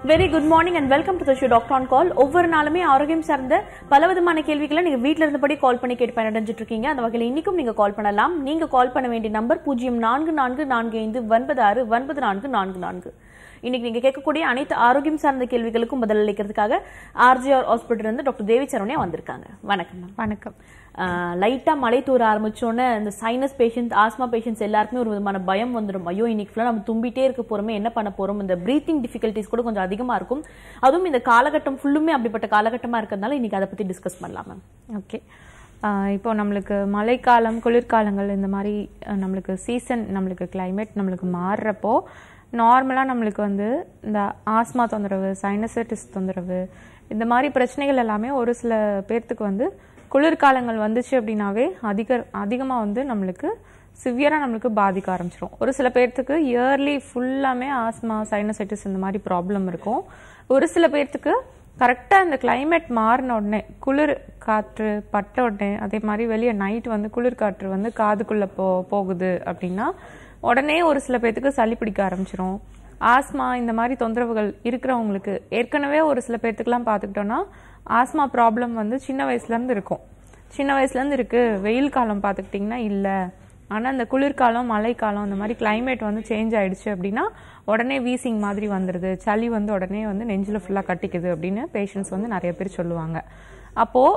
Very good morning and welcome to the show doctor on call ஒவ்வொரு நாளுமே ஆரோக்கியம் சார்ந்த பல விதமான கேள்விகளை நீங்க வீட்ல இருந்தபடி கால் பண்ணி கேட்டு பயனடைஞ்சிட்டு இருக்கீங்க அந்த வகையில் இன்னைக்கும் நீங்க கால் பண்ணலாம் நீங்க கால் பண்ண வேண்டிய நம்பர் பூஜ்ஜியம் நான்கு நான்கு நான்கு ஐந்து ஒன்பது ஆறு ஒன்பது நான்கு நான்கு நான்கு இன்னைக்கு நீங்க கேட்கக்கூடிய அனைத்து ஆரோக்கியம் சார்ந்த கேள்விகளுக்கும் பதில் அளிக்கிறதுக்காக ஆர்ஜிஆர் ஹாஸ்பிட்டல் இருந்து டாக்டர் தேவி சரவணியா வந்திருக்காங்க வணக்கம் மேம் வணக்கம் லைட்டா மழை தூர ஆரம்பிச்சோன்னே இந்த சைனஸ் பேஷண்ட் ஆஸ்மா பேஷண்ட்ஸ் எல்லாருக்குமே ஒரு விதமான பயம் வந்துடும் ஐயோ இன்னைக்கு ஃபுல்லா நம்ம தும்பிட்டே இருக்க போறோமே என்ன பண்ண போறோம் இந்த பிரீத்திங் டிஃபிகல்ட்டிஸ் கூட கொஞ்சம் அதிகமா இருக்கும் அதுவும் இந்த காலகட்டம் ஃபுல்லுமே அப்படிப்பட்ட காலகட்டமா இருக்கிறதுனால இன்னைக்கு அதை பத்தி டிஸ்கஸ் பண்ணலாம் மேம் ஓகே இப்போ நம்மளுக்கு மழைக்காலம் குளிர்காலங்கள் இந்த மாதிரி அஹ், நம்மளுக்கு சீசன் நம்மளுக்கு climate நம்மளுக்கு மாறுறப்போ நார்மலாக நம்மளுக்கு வந்து இந்த ஆஸ்மா தொந்தரவு சைனசைட்டிஸ் தொந்தரவு இந்த மாதிரி பிரச்சனைகள் எல்லாமே ஒரு சில பேர்த்துக்கு வந்து குளிர்காலங்கள் வந்துச்சு அப்படின்னாவே அதிக அதிகமாக வந்து நம்மளுக்கு சிவியராக நம்மளுக்கு பாதிக்க ஆரம்பிச்சிடும் ஒரு சில பேர்த்துக்கு இயர்லி ஃபுல்லாமே ஆஸ்மா சைனசைட்டிஸ் இந்த மாதிரி ப்ராப்ளம் இருக்கும் ஒரு சில பேர்த்துக்கு கரெக்டாக இந்த climate மாறின உடனே குளிர் காற்று பட்ட உடனே அதே மாதிரி வெளியே நைட் வந்து குளிர் காற்று வந்து காதுக்குள்ளே போ போகுது அப்படின்னா உடனே ஒரு சில பேர்த்துக்கு சளி பிடிக்க ஆரம்பிச்சிரும் ஆஸ்மா இந்த மாதிரி தொந்தரவுகள் இருக்கிறவங்களுக்கு ஏற்கனவே ஒரு சில பேர்த்துக்குலாம் பார்த்துக்கிட்டோன்னா ஆஸ்மா ப்ராப்ளம் வந்து சின்ன வயசுலேருந்து இருக்கும் சின்ன வயசுலேருந்து இருக்கு வெயில் காலம் பார்த்துக்கிட்டிங்கன்னா இல்லை ஆனால் இந்த குளிர்காலம் மழைக்காலம் இந்த மாதிரி climate வந்து சேஞ்ச் ஆயிடுச்சு அப்படின்னா உடனே வீசிங் மாதிரி வந்துடுது சளி வந்து உடனே வந்து நெஞ்சில் ஃபுல்லாக கட்டிக்குது அப்படின்னு பேஷண்ட்ஸ் வந்து நிறைய பேர் சொல்லுவாங்க அப்போது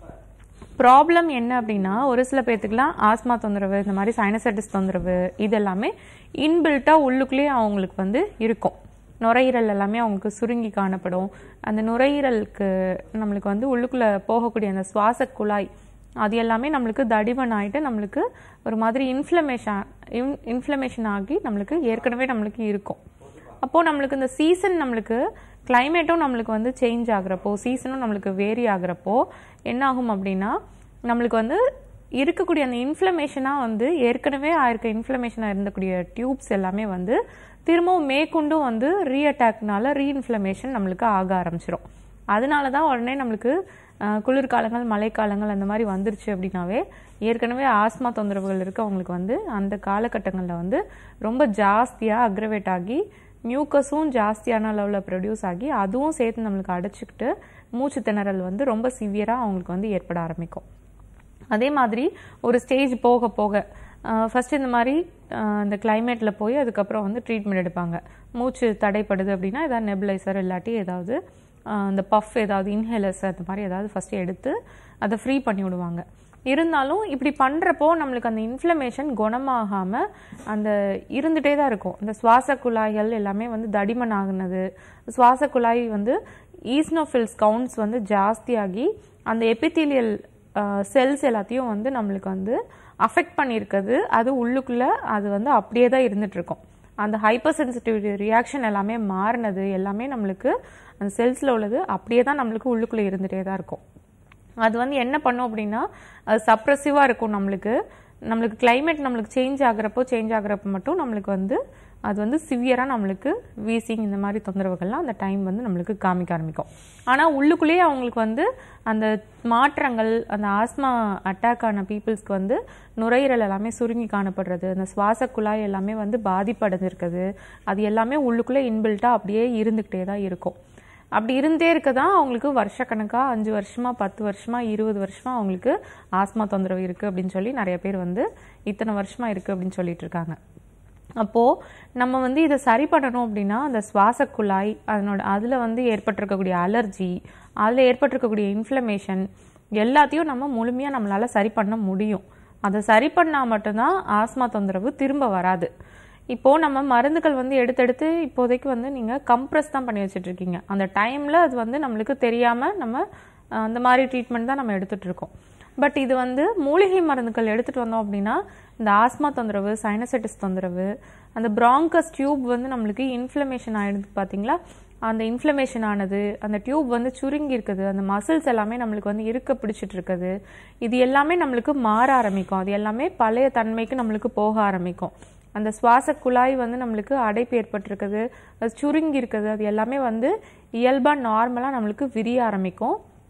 ப்ராப்ளம் என்ன அப்படின்னா ஒரு சில பேர்த்துக்குலாம் ஆஸ்மா தொந்தரவு இந்த மாதிரி சைனசைட்டிஸ் தொந்தரவு இது எல்லாமே இன்பில்ட்டாக உள்ளுக்குள்ளேயே அவங்களுக்கு வந்து இருக்கும் நுரையீரல் எல்லாமே அவங்களுக்கு சுருங்கி காணப்படும் அந்த நுரையீரலுக்கு நம்மளுக்கு வந்து உள்ளுக்குள்ளே போகக்கூடிய அந்த சுவாச குழாய் அது எல்லாமே நம்மளுக்கு தடிமன் ஆயிட்டு நம்மளுக்கு ஒரு மாதிரி இன்ஃப்ளமேஷன் இன்ஃப்ளமேஷன் ஆகி நம்மளுக்கு ஏற்கனவே நம்மளுக்கு இருக்கும் அப்போது நம்மளுக்கு இந்த சீசன் நம்மளுக்கு கிளைமேட்டும் நம்மளுக்கு வந்து சேஞ்ச் ஆகுறப்போ சீசனும் நம்மளுக்கு வேரி ஆகுறப்போ என்ன ஆகும் அப்படின்னா நம்மளுக்கு வந்து இருக்கக்கூடிய அந்த இன்ஃப்ளமேஷனாக வந்து ஏற்கனவே ஆயிருக்க இன்ஃப்ளமேஷனாக இருந்தக்கூடிய டியூப்ஸ் எல்லாமே வந்து திரும்பவும் மேற்கொண்டும் வந்து ரீஅட்டாக்னால ரீஇன்ஃப்ளமேஷன் நம்மளுக்கு ஆக ஆரம்பிச்சிரும் அதனால தான் உடனே நம்மளுக்கு அஹ், குளிர்காலங்கள் மழைக்காலங்கள் அந்த மாதிரி வந்துருச்சு அப்படின்னாவே ஏற்கனவே ஆஸ்மா தொந்தரவுகள் இருக்கவங்களுக்கு வந்து அந்த காலகட்டங்களில் வந்து ரொம்ப ஜாஸ்தியாக அக்ரவேட் ஆகி மியூக்கஸும் ஜாஸ்தியான அளவில் ப்ரொடியூஸ் ஆகி அதுவும் சேர்த்து நம்மளுக்கு அடைச்சிக்கிட்டு மூச்சு திணறல் வந்து ரொம்ப சிவியராக அவங்களுக்கு வந்து ஏற்பட ஆரம்பிக்கும் அதே மாதிரி ஒரு ஸ்டேஜ் போக போக ஃபர்ஸ்ட் இந்த மாதிரி அஹ், இந்த கிளைமேட்டில் போய் அதுக்கப்புறம் வந்து ட்ரீட்மெண்ட் எடுப்பாங்க மூச்சு தடைப்படுது அப்படின்னா ஏதாவது நெபுலைசர் இல்லாட்டி ஏதாவது அஹ், இந்த பஃப் ஏதாவது இன்ஹேலர்ஸ் அந்த மாதிரி ஏதாவது ஃபர்ஸ்ட் எடுத்து அதை ஃப்ரீ பண்ணி விடுவாங்க இருந்தாலும் இப்படி பண்ணுறப்போ நம்மளுக்கு அந்த இன்ஃப்ளமேஷன் குணமாகாமல் அந்த இருந்துகிட்டே தான் இருக்கும் இந்த சுவாச குழாய்கள் எல்லாமே வந்து தடிமன் ஆகுனது சுவாச குழாய் வந்து ஈஸ்னோஃபில்ஸ் கவுண்ட்ஸ் வந்து ஜாஸ்தியாகி அந்த எபித்தீலியல் செல்ஸ் எல்லாத்தையும் வந்து நம்மளுக்கு வந்து அஃபெக்ட் பண்ணியிருக்குது அது உள்ளுக்குள்ளே அது வந்து அப்படியே தான் இருந்துட்டு இருக்கும் அந்த ஹைப்பர் சென்சிட்டிவிட்டி ரியாக்ஷன் எல்லாமே மாறினது எல்லாமே நம்மளுக்கு அந்த செல்ஸில் உள்ளது அப்படியே தான் நம்மளுக்கு உள்ளுக்குள்ளே இருந்துகிட்டே தான் இருக்கும் அது வந்து என்ன பண்ணும் அப்படின்னா அது சப்ரஸிவாக இருக்கும் நம்மளுக்கு நம்மளுக்கு climate நம்மளுக்கு சேஞ்ச் ஆகுறப்போ சேஞ்ச் ஆகுறப்போ மட்டும் நம்மளுக்கு வந்து அது வந்து சிவியராக நம்மளுக்கு வீசிங் இந்த மாதிரி தொந்தரவுகள்லாம் அந்த டைம் வந்து நம்மளுக்கு காமிக்க ஆரம்பிக்கும் ஆனால் உள்ளுக்குள்ளேயே அவங்களுக்கு வந்து அந்த மாற்றங்கள் அந்த ஆஸ்மா அட்டாக் ஆன பீப்புள்ஸ்க்கு வந்து நுரையீரல் எல்லாமே சுருங்கி காணப்படுறது அந்த சுவாச குழாய் எல்லாமே வந்து பாதிப்படைஞ்சிருக்குது அது எல்லாமே உள்ளுக்குள்ளே இன்பில்ட்டாக அப்படியே இருந்துக்கிட்டே தான் இருக்கும் அப்படி இருந்தே இருக்க தான் அவங்களுக்கு வருஷக்கணக்காக அஞ்சு வருஷமா பத்து வருஷமா இருபது வருஷமா அவங்களுக்கு ஆஸ்மா தொந்தரவு இருக்குது அப்படின்னு சொல்லி நிறைய பேர் வந்து இத்தனை வருஷமா இருக்குது அப்படின்னு சொல்லிட்டு இருக்காங்க அப்போது நம்ம வந்து இதை சரி பண்ணணும் அப்படின்னா அந்த சுவாச குழாய் அதனோட அதில் வந்து ஏற்பட்டிருக்கக்கூடிய அலர்ஜி அதில் ஏற்பட்டிருக்கக்கூடிய இன்ஃப்ளமேஷன் எல்லாத்தையும் நம்ம முழுமையாக நம்மளால் சரி பண்ண முடியும் அதை சரி பண்ணால் மட்டும்தான் ஆஸ்மா தொந்தரவு திரும்ப வராது இப்போ நம்ம மருந்துகள் வந்து எடுத்தெடுத்து இப்போதைக்கு வந்து நீங்கள் கம்ப்ரஸ் தான் பண்ணி வச்சுட்டு இருக்கீங்க அந்த டைமில் அது வந்து நம்மளுக்கு தெரியாமல் நம்ம அஹ், அந்த மாதிரி ட்ரீட்மெண்ட் தான் நம்ம எடுத்துட்டு இருக்கோம் பட் இது வந்து மூலிகை மருந்துகள் எடுத்துட்டு வந்தோம் அப்படின்னா இந்த ஆஸ்மா தொந்தரவு சைனசைட்டிஸ் தொந்தரவு அந்த பிராங்கஸ் டியூப் வந்து நம்மளுக்கு இன்ஃப்ளமேஷன் ஆயிடுது பார்த்தீங்களா அந்த இன்ஃப்ளமேஷன் ஆனது அந்த டியூப் வந்து சுருங்கி இருக்குது அந்த மசில்ஸ் எல்லாமே நம்மளுக்கு வந்து இருக்க பிடிச்சிட்டு இருக்குது இது எல்லாமே நம்மளுக்கு மாற ஆரம்பிக்கும் அது எல்லாமே பழைய தன்மைக்கு நம்மளுக்கு போக ஆரம்பிக்கும் அந்த சுவாச குழாய் வந்து நம்மளுக்கு அடைப்பு ஏற்பட்டிருக்குது அது சுருங்கி இருக்குது அது எல்லாமே வந்து இயல்பாக நார்மலாக நம்மளுக்கு விரிய ஆரம்பிக்கும்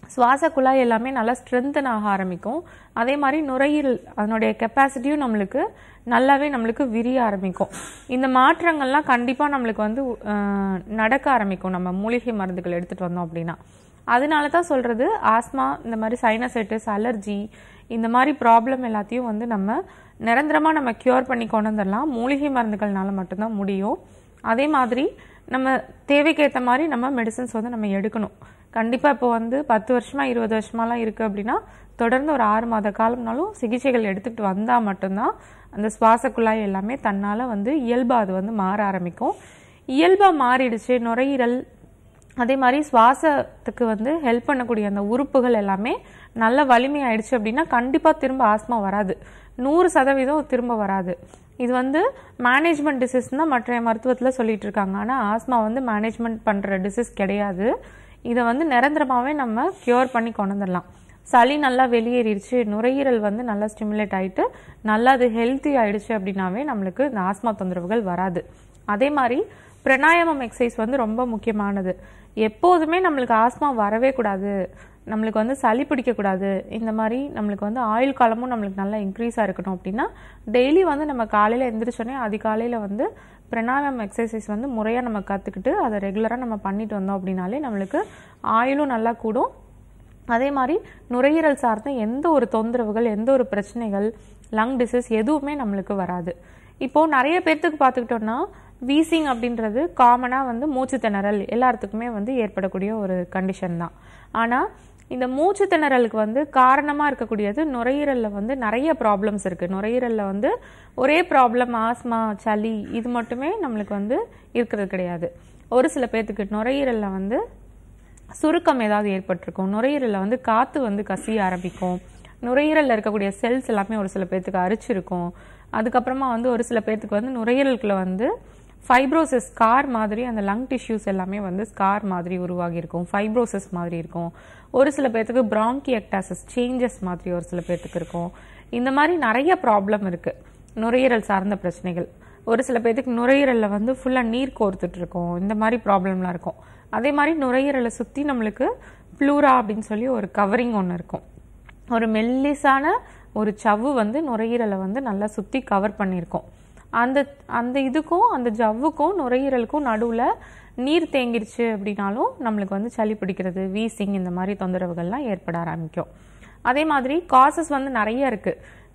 சுவாச குழாய் எல்லாமே நல்லா ஸ்ட்ரென்தன் ஆக ஆரம்பிக்கும் அதே மாதிரி நுரையீரல் அதனுடைய கெப்பாசிட்டியும் நம்மளுக்கு நல்லாவே நம்மளுக்கு விரிய ஆரம்பிக்கும் இந்த மாற்றங்கள்லாம் கண்டிப்பாக நம்மளுக்கு வந்து அஹ், நடக்க ஆரம்பிக்கும் நம்ம மூலிகை மருந்துகள் எடுத்துகிட்டு வந்தோம் அப்படின்னா அதனால தான் சொல்கிறது ஆஸ்மா இந்த மாதிரி சைனசைட்டிஸ் அலர்ஜி இந்த மாதிரி ப்ராப்ளம் எல்லாத்தையும் வந்து நம்ம நிரந்தரமாக நம்ம க்யூர் பண்ணி கொண்டு வந்துடலாம் மூலிகை மருந்துகள்னால மட்டும்தான் முடியும் அதே மாதிரி நம்ம தேவைக்கேற்ற மாதிரி நம்ம மெடிசன்ஸ் வந்து நம்ம எடுக்கணும் கண்டிப்பாக இப்போ வந்து பத்து வருஷமா இருபது வருஷமாலாம் இருக்குது அப்படின்னா தொடர்ந்து ஒரு ஆறு மாத காலம்னாலும் சிகிச்சைகள் எடுத்துகிட்டு வந்தால் மட்டும்தான் அந்த சுவாச குழாய் எல்லாமே தன்னால் வந்து இயல்பாக அது வந்து மாற ஆரம்பிக்கும் இயல்பாக மாறிடுச்சு நுரையீரல் அதே மாதிரி சுவாசத்துக்கு வந்து ஹெல்ப் பண்ணக்கூடிய அந்த உறுப்புகள் எல்லாமே நல்ல வலிமை ஆயிடுச்சு அப்படின்னா கண்டிப்பாக திரும்ப ஆஸ்மா வராது நூறு சதவீதம் திரும்ப வராது இது வந்து மேனேஜ்மெண்ட் டிசீஸ் தான் மற்ற மருத்துவத்தில் சொல்லிட்டு இருக்காங்க ஆனால் ஆஸ்மா வந்து மேனேஜ்மெண்ட் பண்ணுற டிசீஸ் கிடையாது இதை வந்து நிரந்தரமாகவே நம்ம க்யூர் பண்ணி கொண்டு வந்துடலாம் சளி நல்லா வெளியேறிடுச்சு நுரையீரல் வந்து நல்லா ஸ்டிமுலேட் ஆயிட்டு நல்லா அது ஹெல்த்தி ஆயிடுச்சு அப்படின்னாவே நம்மளுக்கு இந்த ஆஸ்மா தொந்தரவுகள் வராது அதே மாதிரி பிராணாயாமம் எக்ஸசைஸ் வந்து ரொம்ப முக்கியமானது எப்போதுமே நம்மளுக்கு ஆஸ்மா வரவே கூடாது நம்மளுக்கு வந்து சளி பிடிக்கக்கூடாது இந்த மாதிரி நம்மளுக்கு வந்து ஆயுள் காலமும் நம்மளுக்கு நல்லா இன்க்ரீஸாக இருக்கணும் அப்படின்னா டெய்லி வந்து நம்ம காலையில் எந்திரிச்சோடனே அதிகாலையில் வந்து பிராணாயாமம் எக்ஸசைஸ் வந்து முறையாக நம்ம கற்றுக்கிட்டு அதை ரெகுலராக நம்ம பண்ணிட்டு வந்தோம் அப்படின்னாலே நம்மளுக்கு ஆயுளும் நல்லா கூடும் அதே மாதிரி நுரையீரல் சார்ந்த எந்த ஒரு தொந்தரவுகள் எந்த ஒரு பிரச்சனைகள் லங் டிசீஸ் எதுவுமே நம்மளுக்கு வராது இப்போ நிறைய பேர்த்துக்கு பார்த்துக்கிட்டோம்னா வீசிங் அப்படின்றது காமனாக வந்து மூச்சு திணறல் எல்லாத்துக்குமே வந்து ஏற்படக்கூடிய ஒரு கண்டிஷன் தான் ஆனால் இந்த மூச்சு திணறலுக்கு வந்து காரணமாக இருக்கக்கூடியது நுரையீரலில் வந்து நிறைய ப்ராப்ளம்ஸ் இருக்குது நுரையீரலில் வந்து ஒரே ப்ராப்ளம் ஆஸ்மா சளி இது மட்டுமே நம்மளுக்கு வந்து இருக்கிறது கிடையாது ஒரு சில பேர்த்துக்கு நுரையீரலில் வந்து சுருக்கம் ஏதாவது ஏற்பட்டிருக்கும் நுரையீரலில் வந்து காற்று வந்து கசிய ஆரம்பிக்கும் நுரையீரலில் இருக்கக்கூடிய செல்ஸ் எல்லாமே ஒரு சில பேர்த்துக்கு அரிச்சிருக்கும் அதுக்கப்புறமா வந்து ஒரு சில பேர்த்துக்கு வந்து நுரையீரலுக்குள்ள வந்து ஃபைப்ரோசிஸ் ஸ்கார் மாதிரி அந்த லங் டிஷ்யூஸ் எல்லாமே வந்து ஸ்கார் மாதிரி உருவாகி இருக்கும் ஃபைப்ரோசிஸ் மாதிரி இருக்கும் ஒரு சில பேர்த்துக்கு பிராங்கியக்டாசிஸ் சேஞ்சஸ் மாதிரி ஒரு சில பேர்த்துக்கு இருக்கும் இந்த மாதிரி நிறைய ப்ராப்ளம் இருக்கு நுரையீரல் சார்ந்த பிரச்சனைகள் ஒரு சில பேர்த்துக்கு நுரையீரலில் வந்து ஃபுல்லாக நீர் கோர்த்துட்டு இருக்கும் இந்த மாதிரி ப்ராப்ளம்லாம் இருக்கும் அதே மாதிரி நுரையீரலை சுற்றி நம்மளுக்கு ப்ளூரா அப்படின்னு சொல்லி ஒரு கவரிங் ஒன்று இருக்கும் ஒரு மெல்லிசான ஒரு சவ்வு வந்து நுரையீரலை வந்து நல்லா சுற்றி கவர் பண்ணியிருக்கோம் அந்த அந்த இதுக்கும் அந்த ஜவ்வுக்கும் நுரையீரலுக்கும் நடுவில் நீர் தேங்கிருச்சு அப்படின்னாலும் நம்மளுக்கு வந்து சளி பிடிக்கிறது வீசிங் இந்த மாதிரி தொந்தரவுகள்லாம் ஏற்பட ஆரம்பிக்கும் அதே மாதிரி காசஸ் வந்து நிறைய இருக்கு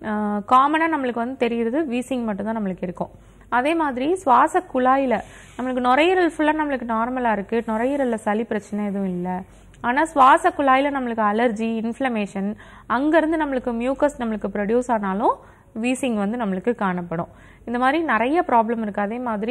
காமனாக நம்மளுக்கு வந்து தெரியுறது வீசிங் மட்டும்தான் நம்மளுக்கு இருக்கும் அதே மாதிரி சுவாச குழாயில் நம்மளுக்கு நுரையீரல் ஃபுல்லாக நம்மளுக்கு நார்மலாக இருக்குது நுரையீரலில் சளி பிரச்சனை எதுவும் இல்லை ஆனால் சுவாச குழாயில் நம்மளுக்கு அலர்ஜி இன்ஃப்ளமேஷன் அங்கேருந்து நம்மளுக்கு மியூக்கஸ் நம்மளுக்கு ப்ரொடியூஸ் ஆனாலும் வீசிங் வந்து நம்மளுக்கு காணப்படும் இந்த மாதிரி நிறைய ப்ராப்ளம் இருக்குது அதே மாதிரி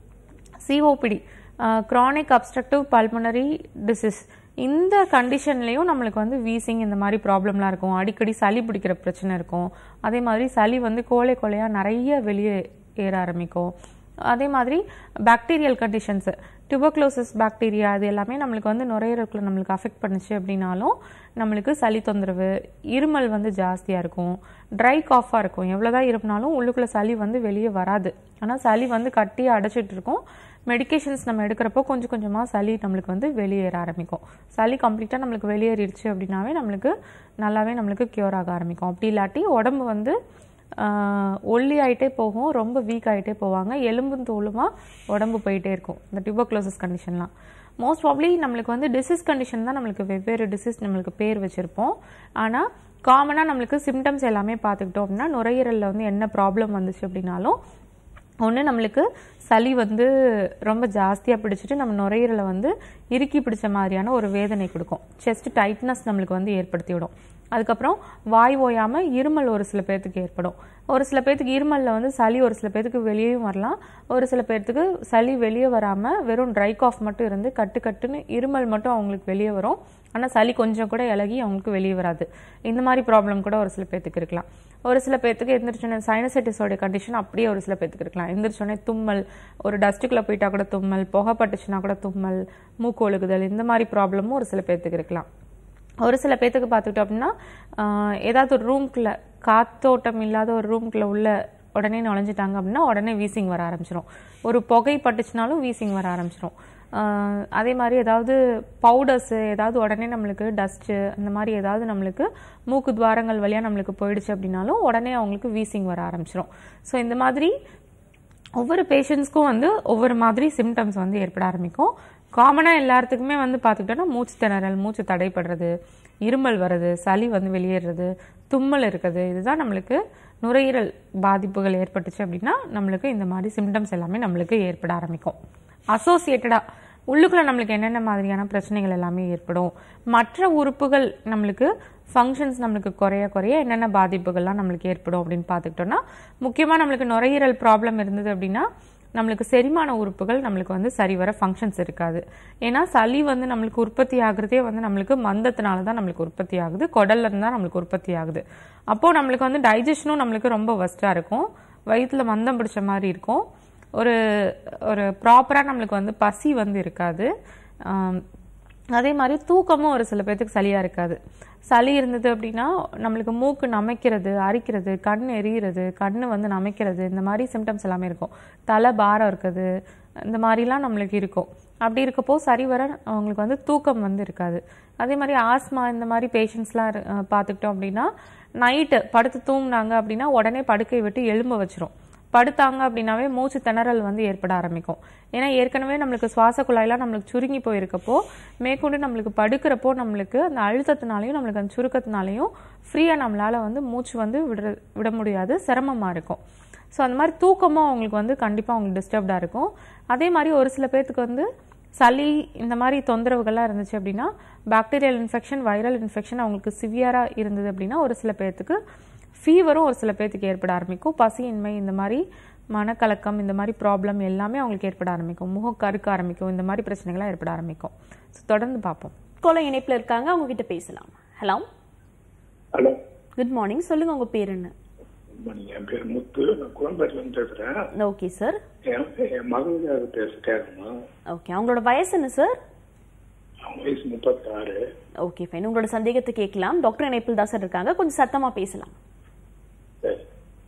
COPD chronic obstructive pulmonary disease இந்த கண்டிஷன்லேயும் நம்மளுக்கு வந்து வீசிங் இந்த மாதிரி ப்ராப்ளம்லாம் இருக்கும் அடிக்கடி சளி பிடிக்கிற பிரச்சனை இருக்கும் அதே மாதிரி சளி வந்து கோலை கோலையாக நிறைய வெளியே ஏற ஆரம்பிக்கும் அதே மாதிரி பாக்டீரியல் கண்டிஷன்ஸு டியூபர்க்ளோசிஸ் பாக்டீரியா அது எல்லாமே நம்மளுக்கு வந்து நுரையீரலுக்குள்ள நம்மளுக்கு அஃபெக்ட் பண்ணுச்சு அப்படின்னாலும் நம்மளுக்கு சளி தொந்தரவு இருமல் வந்து ஜாஸ்தியாக இருக்கும் ட்ரை காஃபாக இருக்கும் எவ்வளோதான் இருப்பினாலும் உள்ளுக்குள்ள சளி வந்து வெளியே வராது ஆனால் சளி வந்து கட்டி அடைச்சிட்டு இருக்கும் மெடிகேஷன்ஸ் நம்ம எடுக்கிறப்போ கொஞ்சம் கொஞ்சமாக சளி நம்மளுக்கு வந்து வெளியேற ஆரம்பிக்கும் சளி கம்ப்ளீட்டாக நம்மளுக்கு வெளியேறிடுச்சு அப்படின்னாவே நம்மளுக்கு நல்லாவே நம்மளுக்கு க்யூர் ஆக ஆரம்பிக்கும் அப்படி இல்லாட்டி உடம்பு வந்து ஆஹ், ஒல்லி ஆயிட்டே போகும் ரொம்ப வீக் ஆயிட்டே போவாங்க எலும்பும் தோலுமா உடம்பு போயிட்டே இருக்கும் இந்த டியூபர்க்ளோசிஸ் கண்டிஷன்லாம் மோஸ்ட் ப்ராப்ளி நம்மளுக்கு வந்து டிசீஸ் கண்டிஷன் தான் நம்மளுக்கு வெவ்வேறு டிசீஸ் நம்மளுக்கு பேர் வச்சிருப்போம் ஆனால் காமனாக நம்மளுக்கு சிம்டம்ஸ் எல்லாமே பார்த்துக்கிட்டோம் அப்படின்னா நுரையீரலில் வந்து என்ன ப்ராப்ளம் வந்துச்சு அப்படின்னாலும் ஒன்று நம்மளுக்கு சளி வந்து ரொம்ப ஜாஸ்தியாக பிடிச்சிட்டு நம்ம நுரையீரலை வந்து இறுக்கி பிடிச்ச மாதிரியான ஒரு வேதனை கொடுக்கும் செஸ்ட் டைட்னஸ் நம்மளுக்கு வந்து ஏற்படுத்தி விடும் அதுக்கப்புறம் வாய் ஓயாமல் இருமல் ஒரு சில பேர்த்துக்கு ஏற்படும் ஒரு சில பேர்த்துக்கு இருமலில் வந்து சளி ஒரு சில பேர்த்துக்கு வெளியேயும் வரலாம் ஒரு சில பேர்த்துக்கு சளி வெளியே வராமல் வெறும் ட்ரை காஃப் மட்டும் இருந்து கட்டு கட்டுன்னு இருமல் மட்டும் அவங்களுக்கு வெளியே வரும் ஆனால் சளி கொஞ்சம் கூட இலகி அவங்களுக்கு வெளியே வராது இந்த மாதிரி ப்ராப்ளம் கூட ஒரு சில பேர்த்துக்கு இருக்கலாம் ஒரு சில பேர்த்துக்கு எந்திரிச்சோன்னே சைனசைட்டிஸோட கண்டிஷன் அப்படியே ஒரு சில பேர்த்துக்கு இருக்கலாம் எந்திரிச்சோன்னே தும்மல் ஒரு டஸ்ட்டுக்குள்ளே போயிட்டா கூட தும்மல் புகை பட்டுச்சுன்னா கூட தும்மல் மூக்கு ஒழுகுதல் இந்த மாதிரி ப்ராப்ளமும் ஒரு சில பேர்த்துக்கு இருக்கலாம் ஒரு சில பேர்த்துக்கு பார்த்துக்கிட்டோம் அப்படின்னா ஆஹ், ஏதாவது ஒரு ரூம்குள்ள காத்தோட்டம் இல்லாத ஒரு ரூம்குள்ள உள்ள உடனே நுழைஞ்சிட்டாங்க அப்படின்னா உடனே வீசிங் வர ஆரம்பிச்சிரும் ஒரு புகை பட்டுச்சுனாலும் வீசிங் வர ஆரம்பிச்சிரும் ஆஹ் அதே மாதிரி ஏதாவது பவுடர்ஸு ஏதாவது உடனே நம்மளுக்கு டஸ்ட்டு அந்த மாதிரி ஏதாவது நம்மளுக்கு மூக்கு துவாரங்கள் வழியாக நம்மளுக்கு போயிடுச்சு அப்படின்னாலும் உடனே அவங்களுக்கு வீசிங் வர ஆரம்பிச்சிரும் ஸோ இந்த மாதிரி ஒவ்வொரு பேஷண்ட்ஸ்க்கும் வந்து ஒவ்வொரு மாதிரி சிம்டம்ஸ் வந்து ஏற்பட ஆரம்பிக்கும் காமனாக எல்லாத்துக்குமே வந்து பார்த்துக்கிட்டோன்னா மூச்சு திணறல் மூச்சு தடைப்படுறது இருமல் வர்றது சளி வந்து வெளியேறது தும்மல் இருக்குது இதுதான் நம்மளுக்கு நுரையீரல் பாதிப்புகள் ஏற்பட்டுச்சு அப்படின்னா நம்மளுக்கு இந்த மாதிரி சிம்டம்ஸ் எல்லாமே நம்மளுக்கு ஏற்பட ஆரம்பிக்கும் அசோசியேட்டடாக உள்ளுக்குள்ள நம்மளுக்கு என்னென்ன மாதிரியான பிரச்சனைகள் எல்லாமே ஏற்படும் மற்ற உறுப்புகள் நம்மளுக்கு ஃபங்க்ஷன்ஸ் நம்மளுக்கு குறைய குறைய என்னென்ன பாதிப்புகள்லாம் நம்மளுக்கு ஏற்படும் அப்படின்னு பார்த்துக்கிட்டோம்னா முக்கியமாக நம்மளுக்கு நுரையீரல் ப்ராப்ளம் இருந்தது அப்படின்னா நம்மளுக்கு செரிமான உறுப்புகள் நம்மளுக்கு வந்து சரிவர ஃபங்க்ஷன்ஸ் இருக்காது ஏன்னா சளி வந்து நம்மளுக்கு உற்பத்தி ஆகுறதே வந்து நம்மளுக்கு மந்தத்தினால தான் நம்மளுக்கு உற்பத்தி ஆகுது குடல்ல இருந்து தான் நம்மளுக்கு உற்பத்தி ஆகுது அப்போது நம்மளுக்கு வந்து டைஜஷனும் நம்மளுக்கு ரொம்ப ஒஸ்ட்டாக இருக்கும் வயிற்றுல மந்தம் பிடிச்ச மாதிரி இருக்கும் ஒரு ஒரு ப்ராப்பராக நம்மளுக்கு வந்து பசி வந்து இருக்காது ஆம், அதே மாதிரி தூக்கமும் ஒரு சில பேர்த்துக்கு சளியாக இருக்காது சளி இருந்தது அப்படின்னா நம்மளுக்கு மூக்கு நமைக்கிறது அரிக்கிறது கண் எரியிறது கண் வந்து நமைக்கிறது இந்த மாதிரி சிம்டம்ஸ் எல்லாமே இருக்கும் தலை பாரம் இருக்குது இந்த மாதிரிலாம் நம்மளுக்கு இருக்கும் அப்படி இருக்கப்போ சரிவர அவங்களுக்கு வந்து தூக்கம் வந்து இருக்காது அதே மாதிரி ஆஸ்மா இந்த மாதிரி பேஷண்ட்ஸ்லாம் பார்த்துக்கிட்டோம் அப்படின்னா நைட்டு படுத்து தூங்குனாங்க அப்படின்னா உடனே படுக்கை விட்டு எலும்ப வச்சிரும் படுத்தாங்க அப்படின்னாவே மூச்சு திணறல் வந்து ஏற்பட ஆரம்பிக்கும் ஏன்னா ஏற்கனவே நம்மளுக்கு சுவாச குழாயெல்லாம் நம்மளுக்கு சுருங்கி போயிருக்கப்போ மேற்கொண்டு நம்மளுக்கு படுக்கிறப்போ நம்மளுக்கு அந்த அழுத்தத்தினாலையும் நம்மளுக்கு அந்த சுருக்கத்தினாலையும் ஃப்ரீயாக நம்மளால வந்து மூச்சு வந்து விட விட முடியாது சிரமமாக இருக்கும் ஸோ அந்த மாதிரி தூக்கமும் அவங்களுக்கு வந்து கண்டிப்பாக அவங்களுக்கு டிஸ்டர்ப்டாக இருக்கும் அதே மாதிரி ஒரு சில பேர்த்துக்கு வந்து சளி இந்த மாதிரி தொந்தரவுகள்லாம் இருந்துச்சு அப்படின்னா பாக்டீரியல் இன்ஃபெக்ஷன் வைரல் இன்ஃபெக்ஷன் அவங்களுக்கு சிவியராக இருந்தது அப்படின்னா ஒரு சில பேர்த்துக்கு ஃபீவரும் ஒரு சில பேர்த்துக்கு ஏற்பட ஆரம்பிக்கும் பசியின்மை இந்த மாதிரி மனக்கலக்கம் இந்த மாதிரி ப்ராப்ளம் எல்லாமே அவங்களுக்கு ஏற்பட ஆரம்பிக்கும் முகம் கருக்க ஆரம்பிக்கும் இந்த மாதிரி பிரச்சனைகள்லாம் ஏற்பட ஆரம்பிக்கும் ஸோ தொடர்ந்து பார்ப்போம் கோல இணைப்புல இருக்காங்க அவங்க கிட்ட பேசலாம் ஹலோ ஹலோ குட் மார்னிங் சொல்லுங்க உங்க பேர் என்ன மணி என் பேர் முத்து நான் குழம்பேட்டிலேருந்து பேசுகிறேன் ஓகே சார் என் என் மகளுக்காக பேச கேட்கணுமா ஓகே அவங்களோட வயசு என்ன சார் அவங்க வயசு முப்பத்தாறு ஓகே ஃபைன் உங்களோட சந்தேகத்தை கேட்கலாம் டாக்டர் இணைப்பில் தான் சார் இருக்காங்க கொஞ்சம் சத்தமா பேசலாம் சரி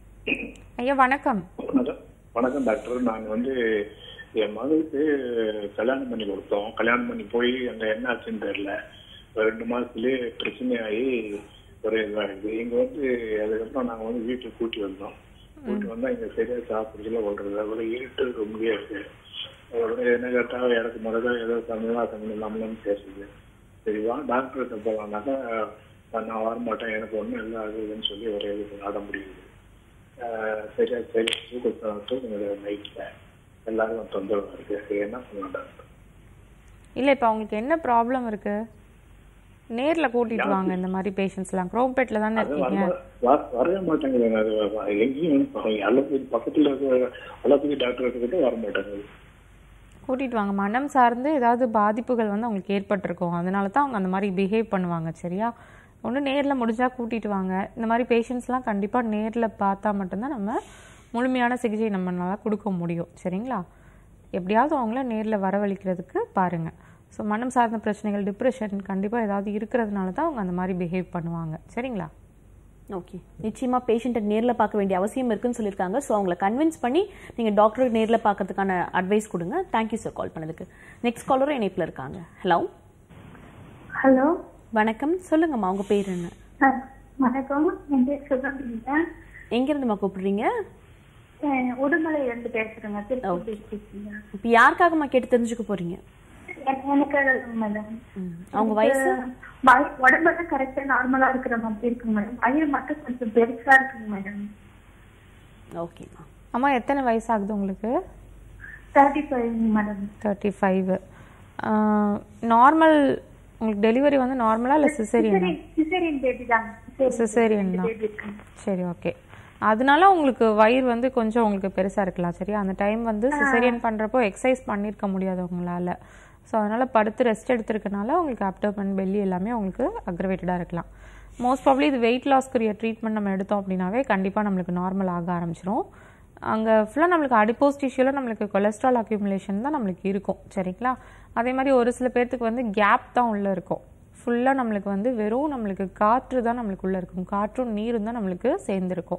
ஐயா வணக்கம் வணக்கம் வணக்கம் டாக்டர் நாங்கள் வந்து என் மகளுக்கு கல்யாணம் பண்ணி கொடுத்தோம் கல்யாணம் பண்ணி போய் அங்கே என்ன ஆச்சுன்னு தெரியல ஒரு ரெண்டு மாசத்துலயே பிரச்சனையாகி ஒரு இதாகுது இங்க வந்து அதுக்கப்புறம் நாங்கள் வந்து வீட்டுக்கு கூட்டி வந்தோம் கூட்டி வந்தா இங்க சரியா சாப்பிடுறதுல கொள்றது அவ்வளோ இருட்டு ரொம்ப இருக்கு அதோட என்ன கேட்டா எனக்கு முதல்ல ஏதோ தமிழா தமிழ் இல்லாமலும் பேசுது சரி வா டாக்டர்கிட்ட போகலாம்னாக்கா நான் வரமாட்டேன் எனக்கு ஒன்றும் இல்லை அது இதுன்னு சொல்லி ஒரே இது ஆட முடியுது ஆஹ் சரியா சரி தூக்கம் தூங்குறது நைட்ல எல்லாருக்கும் தொந்தரவு இருக்கு என்ன பண்ணலாம் டாக்டர் இல்லை இப்போ அவங்களுக்கு என்ன ப்ராப்ளம் இருக்கு நேர்ல கூட்டிட்டு வாங்க இந்த மாதிரி பேஷண்ட்ஸ்லாம் குரோம்பேட்டில் தானே அது இருக்கீங்க வர- வர- வரவே மாட்டேங்குது அது வ- எங்கேயும் வந்து அலோபதி பக்கத்துல இருக்கிற அலோபதி டாக்டர் கிட்ட வர மாட்டேங்குது கூட்டிட்டு வாங்க மனம் சார்ந்து ஏதாவது பாதிப்புகள் வந்து அவங்களுக்கு ஏற்பட்டிருக்கும் அதனால தான் அவங்க அந்த மாதிரி பிஹேவ் பண்ணுவாங்க சரியா ஒன்று நேரில் முடிஞ்சா கூட்டிட்டு வாங்க இந்த மாதிரி பேஷண்ட்ஸ்லாம் கண்டிப்பாக நேரில் பார்த்தா மட்டும்தான் நம்ம முழுமையான சிகிச்சை நம்மளால கொடுக்க முடியும் சரிங்களா எப்படியாவது அவங்கள நேரில் வரவழைக்கிறதுக்கு பாருங்க ஸோ மனம் சார்ந்த பிரச்சனைகள் டிப்ரெஷன் கண்டிப்பாக ஏதாவது இருக்கிறதுனால தான் அவங்க அந்த மாதிரி பிஹேவ் பண்ணுவாங்க சரிங்களா ஓகே நிச்சயமா பேஷண்ட்டை நேர்ல பார்க்க வேண்டிய அவசியம் இருக்குன்னு சொல்லியிருக்காங்க ஸோ அவங்களை கன்வின்ஸ் பண்ணி நீங்க டாக்டருக்கு நேர்ல பார்க்கறதுக்கான அட்வைஸ் கொடுங்க தேங்க்யூ சார் கால் பண்ணதுக்கு நெக்ஸ்ட் காலரும் இணைப்புல இருக்காங்க ஹலோ ஹலோ வணக்கம் சொல்லுங்கம்மா உங்க பேர் என்ன ஆ, வணக்கம் என் பேர் சுகந்திரிங்க எங்க இருந்துமா கூப்பிடுறீங்க உடுமலையில இருந்து பேசுறேங்க திருப்பூர் டிஸ்ட்ரிக்ட்ங்க இப்போ யாருக்காகம்மா கேட்டு தெரிஞ்சுக்க போறீங்க எனக்கு மேடம் ம், அவங்க வயசு உடம்பெல்லாம் கரெக்டா நார்மலா இருக்கிற மாதிரி இருக்குங்க மேடம் வயிறு மட்டும் கொஞ்சம் பெருசா இருக்குங்க மேடம் ஓகேம்மா அம்மா எத்தனை வயசாகுது உங்களுக்கு thirty five madam thirty five normal உங்களுக்கு டெலிவரி வந்து நார்மலா இல்லை சிசேரியனா சிசேரியன் பேபி தான் Cesarean தான். பேபி இருக்குங்க சரி ஓகே அதனால உங்களுக்கு வயிறு வந்து கொஞ்சம் உங்களுக்கு பெருசா இருக்கலாம் சரியா அந்த டைம் வந்து சிசேரியன் பண்றப்போ எக்ஸசைஸ் பண்ணியிருக்க முடியாது உங்களால ஸோ அதனால படுத்து ரெஸ்ட் எடுத்திருக்கனால உங்களுக்கு அப்டோமன் பெல்லி எல்லாமே உங்களுக்கு அக்ரவேட்டடாக இருக்கலாம் மோஸ்ட் ப்ராப்ளி இது வெயிட் லாஸ்க்குரிய ட்ரீட்மெண்ட் நம்ம எடுத்தோம் அப்படின்னாவே கண்டிப்பாக நம்மளுக்கு நார்மல் ஆக ஆரம்பிச்சிரும் அங்கே ஃபுல்லாக நம்மளுக்கு அடிப்போஸ் டிஷ்யூவில் நம்மளுக்கு கொலஸ்ட்ரால் அக்யூமுலேஷன் தான் நம்மளுக்கு இருக்கும் சரிங்களா அதே மாதிரி ஒரு சில பேர்த்துக்கு வந்து கேப் தான் உள்ளே இருக்கும் ஃபுல்லாக நம்மளுக்கு வந்து வெறும் நம்மளுக்கு காற்று தான் நம்மளுக்கு உள்ளே இருக்கும் காற்றும் நீரும் தான் நம்மளுக்கு சேர்ந்துருக்கும்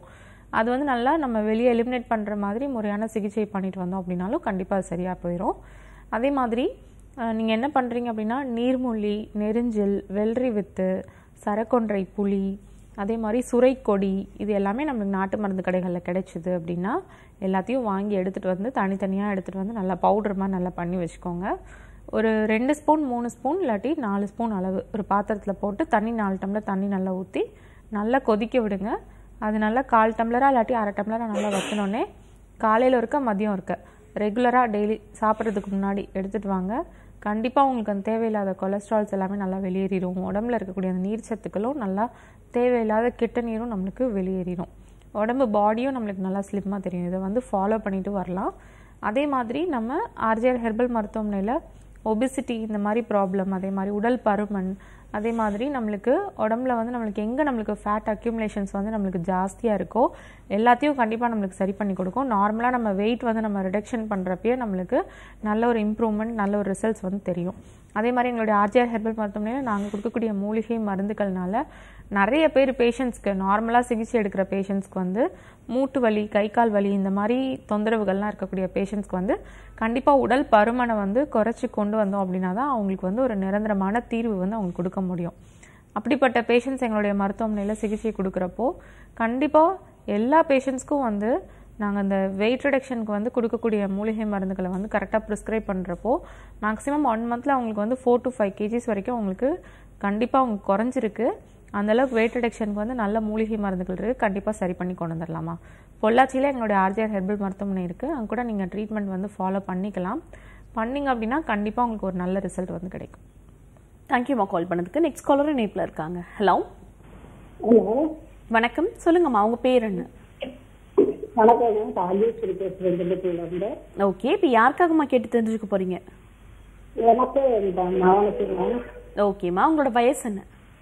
அது வந்து நல்லா நம்ம வெளியே எலிமினேட் பண்ணுற மாதிரி முறையான சிகிச்சை பண்ணிட்டு வந்தோம் அப்படின்னாலும் கண்டிப்பாக அது சரியாக போயிடும் அதே மாதிரி நீங்கள் என்ன பண்ணுறீங்க அப்படின்னா நீர்மூழ்கி நெரிஞ்சில் வெள்ளரி வித்து சரக்கொன்றை புளி அதே மாதிரி சுரைக்கொடி இது எல்லாமே நம்மளுக்கு நாட்டு மருந்து கடைகளில் கிடைச்சிது அப்படின்னா எல்லாத்தையும் வாங்கி எடுத்துகிட்டு வந்து தனித்தனியாக எடுத்துகிட்டு வந்து நல்லா பவுடர் மாதிரி நல்லா பண்ணி வச்சுக்கோங்க ஒரு ரெண்டு ஸ்பூன் மூணு ஸ்பூன் இல்லாட்டி நாலு ஸ்பூன் அளவு ஒரு பாத்திரத்தில் போட்டு தண்ணி நாலு டம்ளர் தண்ணி நல்லா ஊற்றி நல்லா கொதிக்க விடுங்க அது நல்லா கால் டம்ளராக இல்லாட்டி அரை டம்ளராக நல்லா வச்சினோடனே காலையில் இருக்க மதியம் இருக்க ரெகுலராக டெய்லி சாப்பிட்றதுக்கு முன்னாடி எடுத்துகிட்டு வாங்க கண்டிப்பாக உங்களுக்கு அந்த தேவையில்லாத கொலஸ்ட்ரால்ஸ் எல்லாமே நல்லா வெளியேறிடும் உடம்புல இருக்கக்கூடிய அந்த நீர் சத்துக்களும் நல்லா தேவையில்லாத கெட்ட நீரும் நம்மளுக்கு வெளியேறிடும் உடம்பு பாடியும் நம்மளுக்கு நல்லா ஸ்லிம்மாக தெரியும் இதை வந்து ஃபாலோ பண்ணிட்டு வரலாம் அதே மாதிரி நம்ம ஆர்ஜிஆர் ஹெர்பல் மருத்துவமனையில் ஒபிசிட்டி இந்த மாதிரி ப்ராப்ளம் அதே மாதிரி உடல் பருமன் அதே மாதிரி நம்மளுக்கு உடம்புல வந்து நம்மளுக்கு எங்கே நம்மளுக்கு ஃபேட் அக்யூமுலேஷன்ஸ் வந்து நம்மளுக்கு ஜாஸ்தியாக இருக்கோ எல்லாத்தையும் கண்டிப்பாக நம்மளுக்கு சரி பண்ணி கொடுக்கும் நார்மலாக நம்ம வெயிட் வந்து நம்ம ரிடக்ஷன் பண்ணுறப்பயே நம்மளுக்கு நல்ல ஒரு இம்ப்ரூவ்மெண்ட் நல்ல ஒரு ரிசல்ட்ஸ் வந்து தெரியும் அதே மாதிரி எங்களுடைய ஆர்ஜிஆர் ஹெர்பல் மருத்துவமனையில் நாங்கள் கொடுக்கக்கூடிய மூலிகை மருந்துகள்னால நிறைய பேர் பேஷண்ட்ஸ்க்கு நார்மலாக சிகிச்சை எடுக்கிற பேஷண்ட்ஸ்க்கு வந்து மூட்டு வலி கை கால் வலி இந்த மாதிரி தொந்தரவுகள்லாம் இருக்கக்கூடிய பேஷண்ட்ஸ்க்கு வந்து கண்டிப்பாக உடல் பருமனை வந்து குறைச்சி கொண்டு வந்தோம் அப்படின்னா தான் அவங்களுக்கு வந்து ஒரு நிரந்தரமான தீர்வு வந்து அவங்களுக்கு கொடுக்க முடியும் அப்படிப்பட்ட பேஷண்ட்ஸ் எங்களுடைய மருத்துவமனையில் சிகிச்சை கொடுக்குறப்போ கண்டிப்பாக எல்லா பேஷண்ட்ஸ்க்கும் வந்து நாங்கள் அந்த வெயிட் ரிடக்ஷனுக்கு வந்து கொடுக்கக்கூடிய மூலிகை மருந்துகளை வந்து கரெக்டாக ப்ரிஸ்கிரைப் பண்ணுறப்போ மேக்ஸிமம் ஒன் மந்தில் அவங்களுக்கு வந்து ஃபோர் டு ஃபைவ் கேஜிஸ் வரைக்கும் அவங்களுக்கு கண்டிப்பாக அவங்க குறைஞ்சிருக்கு அந்தளவுக்கு வெயிட் ரிடக்ஷனுக்கு வந்து நல்ல மூலிகை மருந்துகள் இருக்குது கண்டிப்பாக சரி பண்ணி கொண்டு வந்துடலாமா பொள்ளாச்சியில் எங்களுடைய ஆர்ஜிஆர் ஹெர்பல் மருத்துவமனை இருக்குது அங்கே கூட நீங்கள் ட்ரீட்மெண்ட் வந்து ஃபாலோ பண்ணிக்கலாம் பண்ணிங்க அப்படின்னா கண்டிப்பாக உங்களுக்கு ஒரு நல்ல ரிசல்ட் வந்து கிடைக்கும் தேங்க்யூம்மா கால் பண்ணதுக்கு நெக்ஸ்ட் காலர் இணைப்பில் இருக்காங்க ஹலோ ஹலோ வணக்கம் சொல்லுங்கம்மா உங்க பேர் என்ன வணக்கம் ராஜேஸ்வரி பேசுறேன் திண்டுக்கல்லேருந்து ஓகே இப்போ யாருக்காகம்மா கேட்டு தெரிஞ்சுக்க போறீங்க எனக்கு இந்த மகனுக்குங்க ஓகேம்மா உங்களோட வயசு என்ன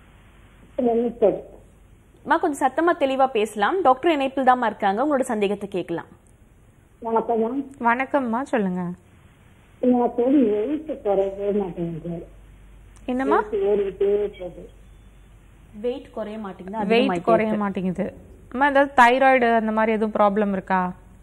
லிமிட்டட் அம்மா கொஞ்சம் சத்தமா தெளிவா பேசலாம் டாக்டர் இணைப்பில் தாம்மா இருக்காங்க உங்களோட சந்தேகத்தை கேட்கலாம் வணக்கம்மா வணக்கம்மா சொல்லுங்கள் எனக்கு வந்து வெயிட் குறையவே மாட்டேங்குது என்னம்மா ஏறிக்கிட்டே போகுது வெயிட் குறைய மாட்டேங்குது வெயிட் குறைய மாட்டேங்குது அம்மா ஏதாவது தைராய்டு அந்த மாதிரி எதுவும் ப்ராப்ளம் இருக்கா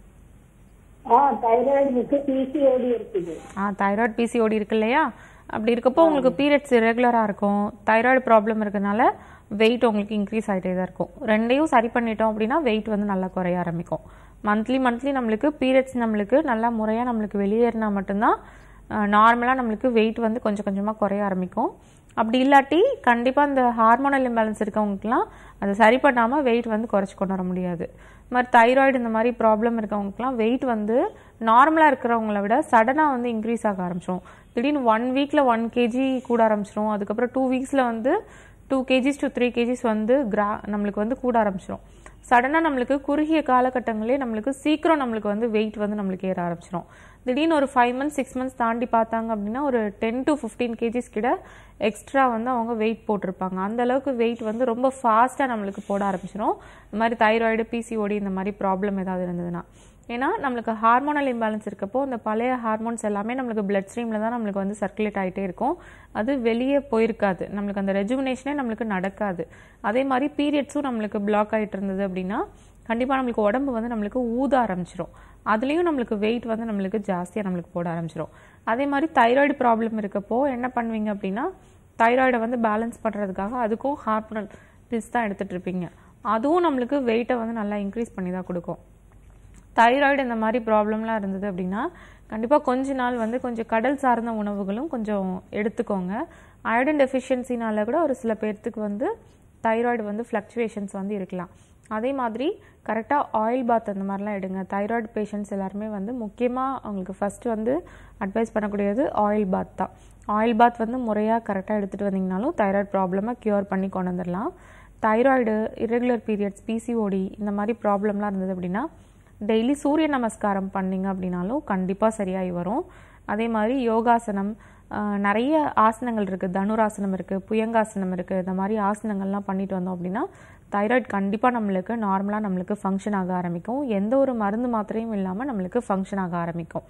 ஆ தைராய்டு இருக்கு பிசிஓடி இருக்குது ஆ தைராய்டு பிசிஓடி இருக்கு இல்லையா அப்படி இருக்கப்போ உங்களுக்கு பீரியட்ஸ் ரெகுலராக இருக்கும் தைராய்டு ப்ராப்ளம் இருக்கனால வெயிட் உங்களுக்கு இன்க்ரீஸ் ஆகிட்டே தான் இருக்கும் ரெண்டையும் சரி பண்ணிட்டோம் அப்படின்னா வெயிட் வந்து நல்லா குறைய ஆரம்பிக்கும் மந்த்லி மந்த்லி நம்மளுக்கு பீரியட்ஸ் நம்மளுக்கு நல்லா முறையாக நம்மளுக்கு வெளியேறினா மட்டும்தான் நார்மலாக நம்மளுக்கு வெயிட் வந்து கொஞ்சம் கொஞ்சமாக குறைய ஆரம்பிக்கும் அப்படி இல்லாட்டி கண்டிப்பாக இந்த ஹார்மோனல் இம்பேலன்ஸ் இருக்கவங்களுக்குலாம் அதை சரி பண்ணாமல் வெயிட் வந்து குறைச்சி கொண்டு வர முடியாது இது மாதிரி தைராய்டு இந்த மாதிரி ப்ராப்ளம் இருக்கவங்களுக்குலாம் வெயிட் வந்து நார்மலாக இருக்கிறவங்கள விட சடனாக வந்து இன்க்ரீஸ் ஆக ஆரம்பிச்சிடும் திடீர்னு ஒன் வீக்கில் ஒன் கேஜி கூட ஆரம்பிச்சிடும் அதுக்கப்புறம் டூ வீக்ஸில் வந்து two KGs to three KGs வந்து கிரா நம்மளுக்கு வந்து கூட ஆரம்பிச்சிடும் சடனாக நம்மளுக்கு குறுகிய காலகட்டங்களே நம்மளுக்கு சீக்கிரம் நம்மளுக்கு வந்து வெயிட் வந்து நம்மளுக்கு ஏற ஆரம்பிச்சிடும் திடீர்னு ஒரு ஃபைவ் மந்த்ஸ் சிக்ஸ் மந்த்ஸ் தாண்டி பார்த்தாங்க அப்படின்னா ஒரு டென் டு ஃபிஃப்டீன் கேஜிஸ் கிட்ட எக்ஸ்ட்ரா வந்து அவங்க வெயிட் போட்டிருப்பாங்க அந்த அளவுக்கு வெயிட் வந்து ரொம்ப ஃபாஸ்ட்டாக நம்மளுக்கு போட ஆரம்பிச்சிடும் இந்த மாதிரி தைராய்டு பிசிஓடி இந்த மாதிரி ப்ராப்ளம் ஏதாவது இருந்ததுன்னா ஏன்னா நம்மளுக்கு ஹார்மோனல் இம்பேலன்ஸ் இருக்கப்போ இந்த பழைய ஹார்மோன்ஸ் எல்லாமே நம்மளுக்கு பிளட் ஸ்ட்ரீமில் தான் நம்மளுக்கு வந்து சர்க்குலேட் ஆகிட்டே இருக்கும் அது வெளியே போயிருக்காது நம்மளுக்கு அந்த ரெஜுவினேஷனே நம்மளுக்கு நடக்காது அதே மாதிரி பீரியட்ஸும் நம்மளுக்கு பிளாக் ஆகிட்டு இருந்தது அப்படின்னா கண்டிப்பாக நம்மளுக்கு உடம்பு வந்து நம்மளுக்கு ஊத ஆரம்பிச்சிடும் அதுலேயும் நம்மளுக்கு வெயிட் வந்து நம்மளுக்கு ஜாஸ்தியாக நம்மளுக்கு போட ஆரம்பிச்சிடும் அதே மாதிரி தைராய்டு ப்ராப்ளம் இருக்கப்போ என்ன பண்ணுவீங்க அப்படின்னா தைராய்டை வந்து பேலன்ஸ் பண்ணுறதுக்காக அதுக்கும் ஹார்மோனல் பில்ஸ் தான் எடுத்துகிட்டு இருப்பீங்க அதுவும் நம்மளுக்கு வெயிட்டை வந்து நல்லா இன்க்ரீஸ் பண்ணி தான் கொடுக்கும் தைராய்டு இந்த மாதிரி ப்ராப்ளம்லாம் இருந்தது அப்படின்னா கண்டிப்பாக கொஞ்ச நாள் வந்து கொஞ்சம் கடல் சார்ந்த உணவுகளும் கொஞ்சம் எடுத்துக்கோங்க அயோடின் டெஃபிஷியன்சினால கூட ஒரு சில பேர்த்துக்கு வந்து தைராய்டு வந்து ஃப்ளக்சுவேஷன்ஸ் வந்து இருக்கலாம் அதே மாதிரி கரெக்டாக ஆயில் பாத் அந்த மாதிரிலாம் எடுங்க தைராய்டு பேஷண்ட்ஸ் எல்லாருமே வந்து முக்கியமாக அவங்களுக்கு ஃபஸ்ட்டு வந்து அட்வைஸ் பண்ணக்கூடியது ஆயில் பாத் தான் ஆயில் பாத் வந்து முறையாக கரெக்டாக எடுத்துகிட்டு வந்தீங்கனாலும் தைராய்டு ப்ராப்ளமை க்யூர் பண்ணி கொண்டு வந்துடலாம் தைராய்டு irregular பீரியட்ஸ் பிசிஓடி இந்த மாதிரி ப்ராப்ளம்லாம் இருந்தது அப்படின்னா டெய்லி சூரிய நமஸ்காரம் பண்ணீங்க அப்படின்னாலும் கண்டிப்பாக சரியாகி வரும் அதே மாதிரி யோகாசனம் ஆஹ், நிறைய ஆசனங்கள் இருக்குது தனுராசனம் இருக்குது புயங்காசனம் இருக்குது இந்த மாதிரி ஆசனங்கள்லாம் பண்ணிட்டு வந்தோம் அப்படின்னா தைராய்டு கண்டிப்பாக நம்மளுக்கு நார்மலாக நம்மளுக்கு ஃபங்க்ஷன் ஆக ஆரம்பிக்கும் எந்த ஒரு மருந்து மாத்திரையும் இல்லாமல் நம்மளுக்கு ஃபங்க்ஷன் ஆக ஆரம்பிக்கும்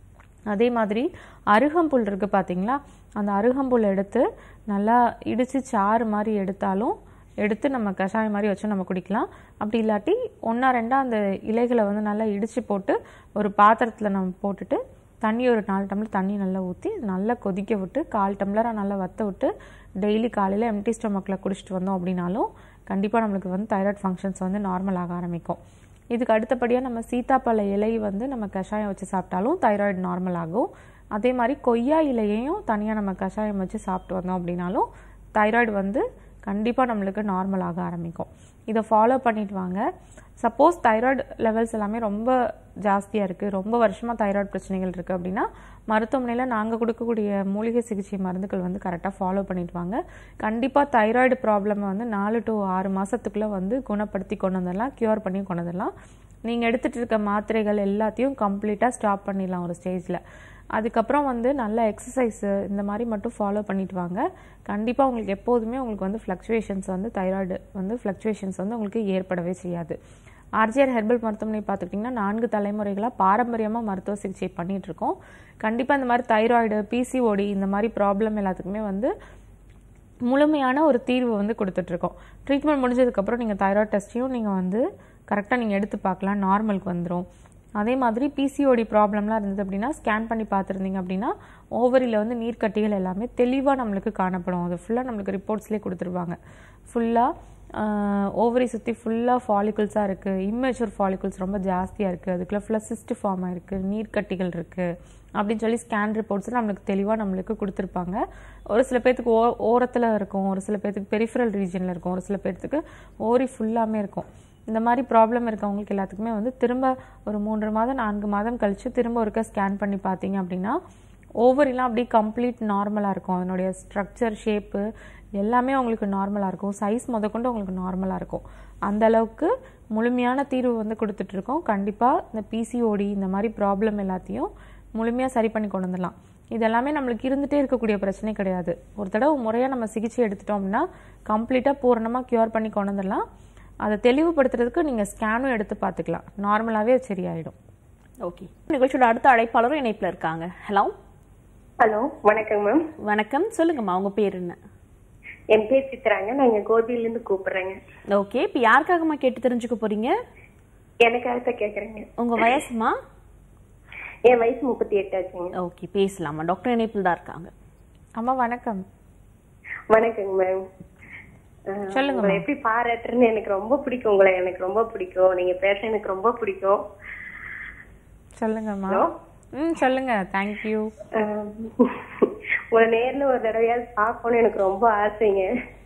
அதே மாதிரி அருகம்புல் இருக்குது பார்த்தீங்களா அந்த அருகம்புல் எடுத்து நல்லா இடித்து சாறு மாதிரி எடுத்தாலும் எடுத்து நம்ம கஷாயம் மாதிரி வச்சு நம்ம குடிக்கலாம் அப்படி இல்லாட்டி ஒன்றா ரெண்டா அந்த இலைகளை வந்து நல்லா இடித்து போட்டு ஒரு பாத்திரத்தில் நம்ம போட்டுட்டு தண்ணி ஒரு நாலு டம்ளர் தண்ணி நல்லா ஊற்றி நல்லா கொதிக்க விட்டு கால் டம்ளராக நல்லா வத்த விட்டு டெய்லி காலையில் எம்டி ஸ்டொமக்கில் குடிச்சிட்டு வந்தோம் அப்படின்னாலும் கண்டிப்பாக நம்மளுக்கு வந்து தைராய்டு ஃபங்க்ஷன்ஸ் வந்து நார்மல் ஆக ஆரம்பிக்கும் இதுக்கு அடுத்தபடியாக நம்ம சீத்தாப்பழ இலை வந்து நம்ம கஷாயம் வச்சு சாப்பிட்டாலும் தைராய்டு நார்மல் ஆகும் அதே மாதிரி கொய்யா இலையையும் தனியாக நம்ம கஷாயம் வச்சு சாப்பிட்டு வந்தோம் அப்படின்னாலும் தைராய்டு வந்து கண்டிப்பாக நம்மளுக்கு நார்மல் ஆக ஆரம்பிக்கும் இதை ஃபாலோ பண்ணிட்டு வாங்க சப்போஸ் தைராய்டு லெவல்ஸ் எல்லாமே ரொம்ப ஜாஸ்தியாக இருக்குது ரொம்ப வருஷமாக தைராய்டு பிரச்சனைகள் இருக்குது அப்படின்னா மருத்துவமனையில் நாங்கள் கொடுக்கக்கூடிய மூலிகை சிகிச்சை மருந்துகள் வந்து கரெக்டாக ஃபாலோ பண்ணிட்டு வாங்க கண்டிப்பாக தைராய்டு ப்ராப்ளமை வந்து நாலு டு ஆறு மாதத்துக்குள்ளே வந்து குணப்படுத்தி கொண்டு வந்துடலாம் க்யூர் பண்ணி கொண்டு வந்துடலாம் நீங்கள் எடுத்துகிட்டு இருக்க மாத்திரைகள் எல்லாத்தையும் கம்ப்ளீட்டாக ஸ்டாப் பண்ணிடலாம் ஒரு ஸ்டேஜில் அதுக்கப்புறம் வந்து நல்ல எக்ஸசைஸு இந்த மாதிரி மட்டும் ஃபாலோ பண்ணிட்டு வாங்க கண்டிப்பாக உங்களுக்கு எப்போதுமே உங்களுக்கு வந்து ஃப்ளக்சுவேஷன்ஸ் வந்து தைராய்டு வந்து ஃப்ளக்சுவேஷன்ஸ் வந்து உங்களுக்கு ஏற்படவே செய்யாது ஆர்ஜிஆர் ஹெர்பல் மருத்துவமனை பார்த்துக்கிட்டிங்கன்னா நான்கு தலைமுறைகளாக பாரம்பரியமாக மருத்துவ சிகிச்சை பண்ணிட்டு இருக்கோம் கண்டிப்பாக இந்த மாதிரி தைராய்டு பிசிஓடி இந்த மாதிரி ப்ராப்ளம் எல்லாத்துக்குமே வந்து முழுமையான ஒரு தீர்வு வந்து கொடுத்துட்ருக்கோம் ட்ரீட்மெண்ட் முடிஞ்சதுக்கப்புறம் நீங்கள் தைராய்டு டெஸ்ட்டையும் நீங்கள் வந்து கரெக்டாக நீங்கள் எடுத்து பார்க்கலாம் நார்மலுக்கு வந்துடும் அதே மாதிரி பிசிஓடி ப்ராப்ளம்லாம் இருந்தது அப்படின்னா ஸ்கேன் பண்ணி பார்த்துருந்தீங்க அப்படின்னா ஓவரியில் வந்து நீர்க்கட்டிகள் எல்லாமே தெளிவாக நம்மளுக்கு காணப்படும் அது ஃபுல்லாக நம்மளுக்கு ரிப்போர்ட்ஸ்லேயே கொடுத்துருவாங்க ஃபுல்லாக ஓவரி சுற்றி ஃபுல்லாக ஃபாலிகுல்ஸாக இருக்குது இம்மெச்சூர் ஃபாலிகுல்ஸ் ரொம்ப ஜாஸ்தியாக இருக்குது அதுக்குள்ள ஃபுல்லாக சிஸ்ட் ஃபார்ம் ஆயிருக்கு நீர்க்கட்டிகள் இருக்குது அப்படின்னு சொல்லி ஸ்கேன் ரிப்போர்ட்ஸ் நம்மளுக்கு தெளிவாக நம்மளுக்கு கொடுத்துருப்பாங்க ஒரு சில பேர்த்துக்கு ஓ ஓரத்தில் இருக்கும் ஒரு சில பேர்த்துக்கு பெரிஃபரல் ரீஜனில் இருக்கும் ஒரு சில பேர்த்துக்கு ஓரி ஃபுல்லாமே இருக்கும் இந்த மாதிரி ப்ராப்ளம் இருக்கவங்களுக்கு எல்லாத்துக்குமே வந்து திரும்ப ஒரு மூன்று மாதம் நான்கு மாதம் கழித்து திரும்ப ஒருக்க ஸ்கேன் பண்ணி பார்த்தீங்க அப்படின்னா ஓவரிலாம் அப்படியே கம்ப்ளீட் நார்மலாக இருக்கும் அதனுடைய ஸ்ட்ரக்சர் ஷேப்பு எல்லாமே உங்களுக்கு நார்மலாக இருக்கும் சைஸ் முதற்கொண்டு உங்களுக்கு நார்மலாக இருக்கும் அந்த அளவுக்கு முழுமையான தீர்வு வந்து கொடுத்துட்ருக்கோம் கண்டிப்பாக இந்த பிசிஓடி இந்த மாதிரி ப்ராப்ளம் எல்லாத்தையும் முழுமையாக சரி பண்ணி கொண்டு வந்துடலாம் இது எல்லாமே நம்மளுக்கு இருந்துகிட்டே இருக்கக்கூடிய பிரச்சனை கிடையாது ஒரு தடவை முறையாக நம்ம சிகிச்சை எடுத்துட்டோம் அப்படின்னா கம்ப்ளீட்டாக பூரணமாக க்யூர் பண்ணி கொண்டு வந்துடலாம் அதை தெளிவுபடுத்துறதுக்கு நீங்கள் ஸ்கேனும் எடுத்து பார்த்துக்கலாம் நார்மலாகவே அது சரியாயிடும் ஓகே நிகழ்ச்சியோட அடுத்த அழைப்பாளரும் இணைப்புல இருக்காங்க ஹலோ ஹலோ வணக்கம் மேம் வணக்கம் சொல்லுங்கம்மா உங்க பேர் என்ன என் பேர் சித்ராங்க நான் இங்க கோபியில இருந்து கூப்பிடுறேங்க ஓகே இப்போ யாருக்காகம்மா கேட்டு தெரிஞ்சுக்க போறீங்க எனக்காக தான் கேக்குறேங்க உங்க வயசுமா என் வயசு முப்பத்தி எட்டு ஆச்சுங்க ஓகே பேசலாமா டாக்டர் இணைப்பில் தான் இருக்காங்க அம்மா வணக்கம் வணக்கங்க மேம் சொல்லுங்க உங்களை எப்படி பாராட்டுறேன்னு எனக்கு ரொம்ப பிடிக்கும் உங்களை எனக்கு ரொம்ப பிடிக்கும் நீங்க பேச எனக்கு ரொம்ப பிடிக்கும் சொல்லுங்கம்மா ஹலோ ம் சொல்லுங்க தேங்க்யூ அஹ், உங்களை நேர்ல ஒரு தடவையாவது பார்க்கணும்னு எனக்கு ரொம்ப ஆசைங்க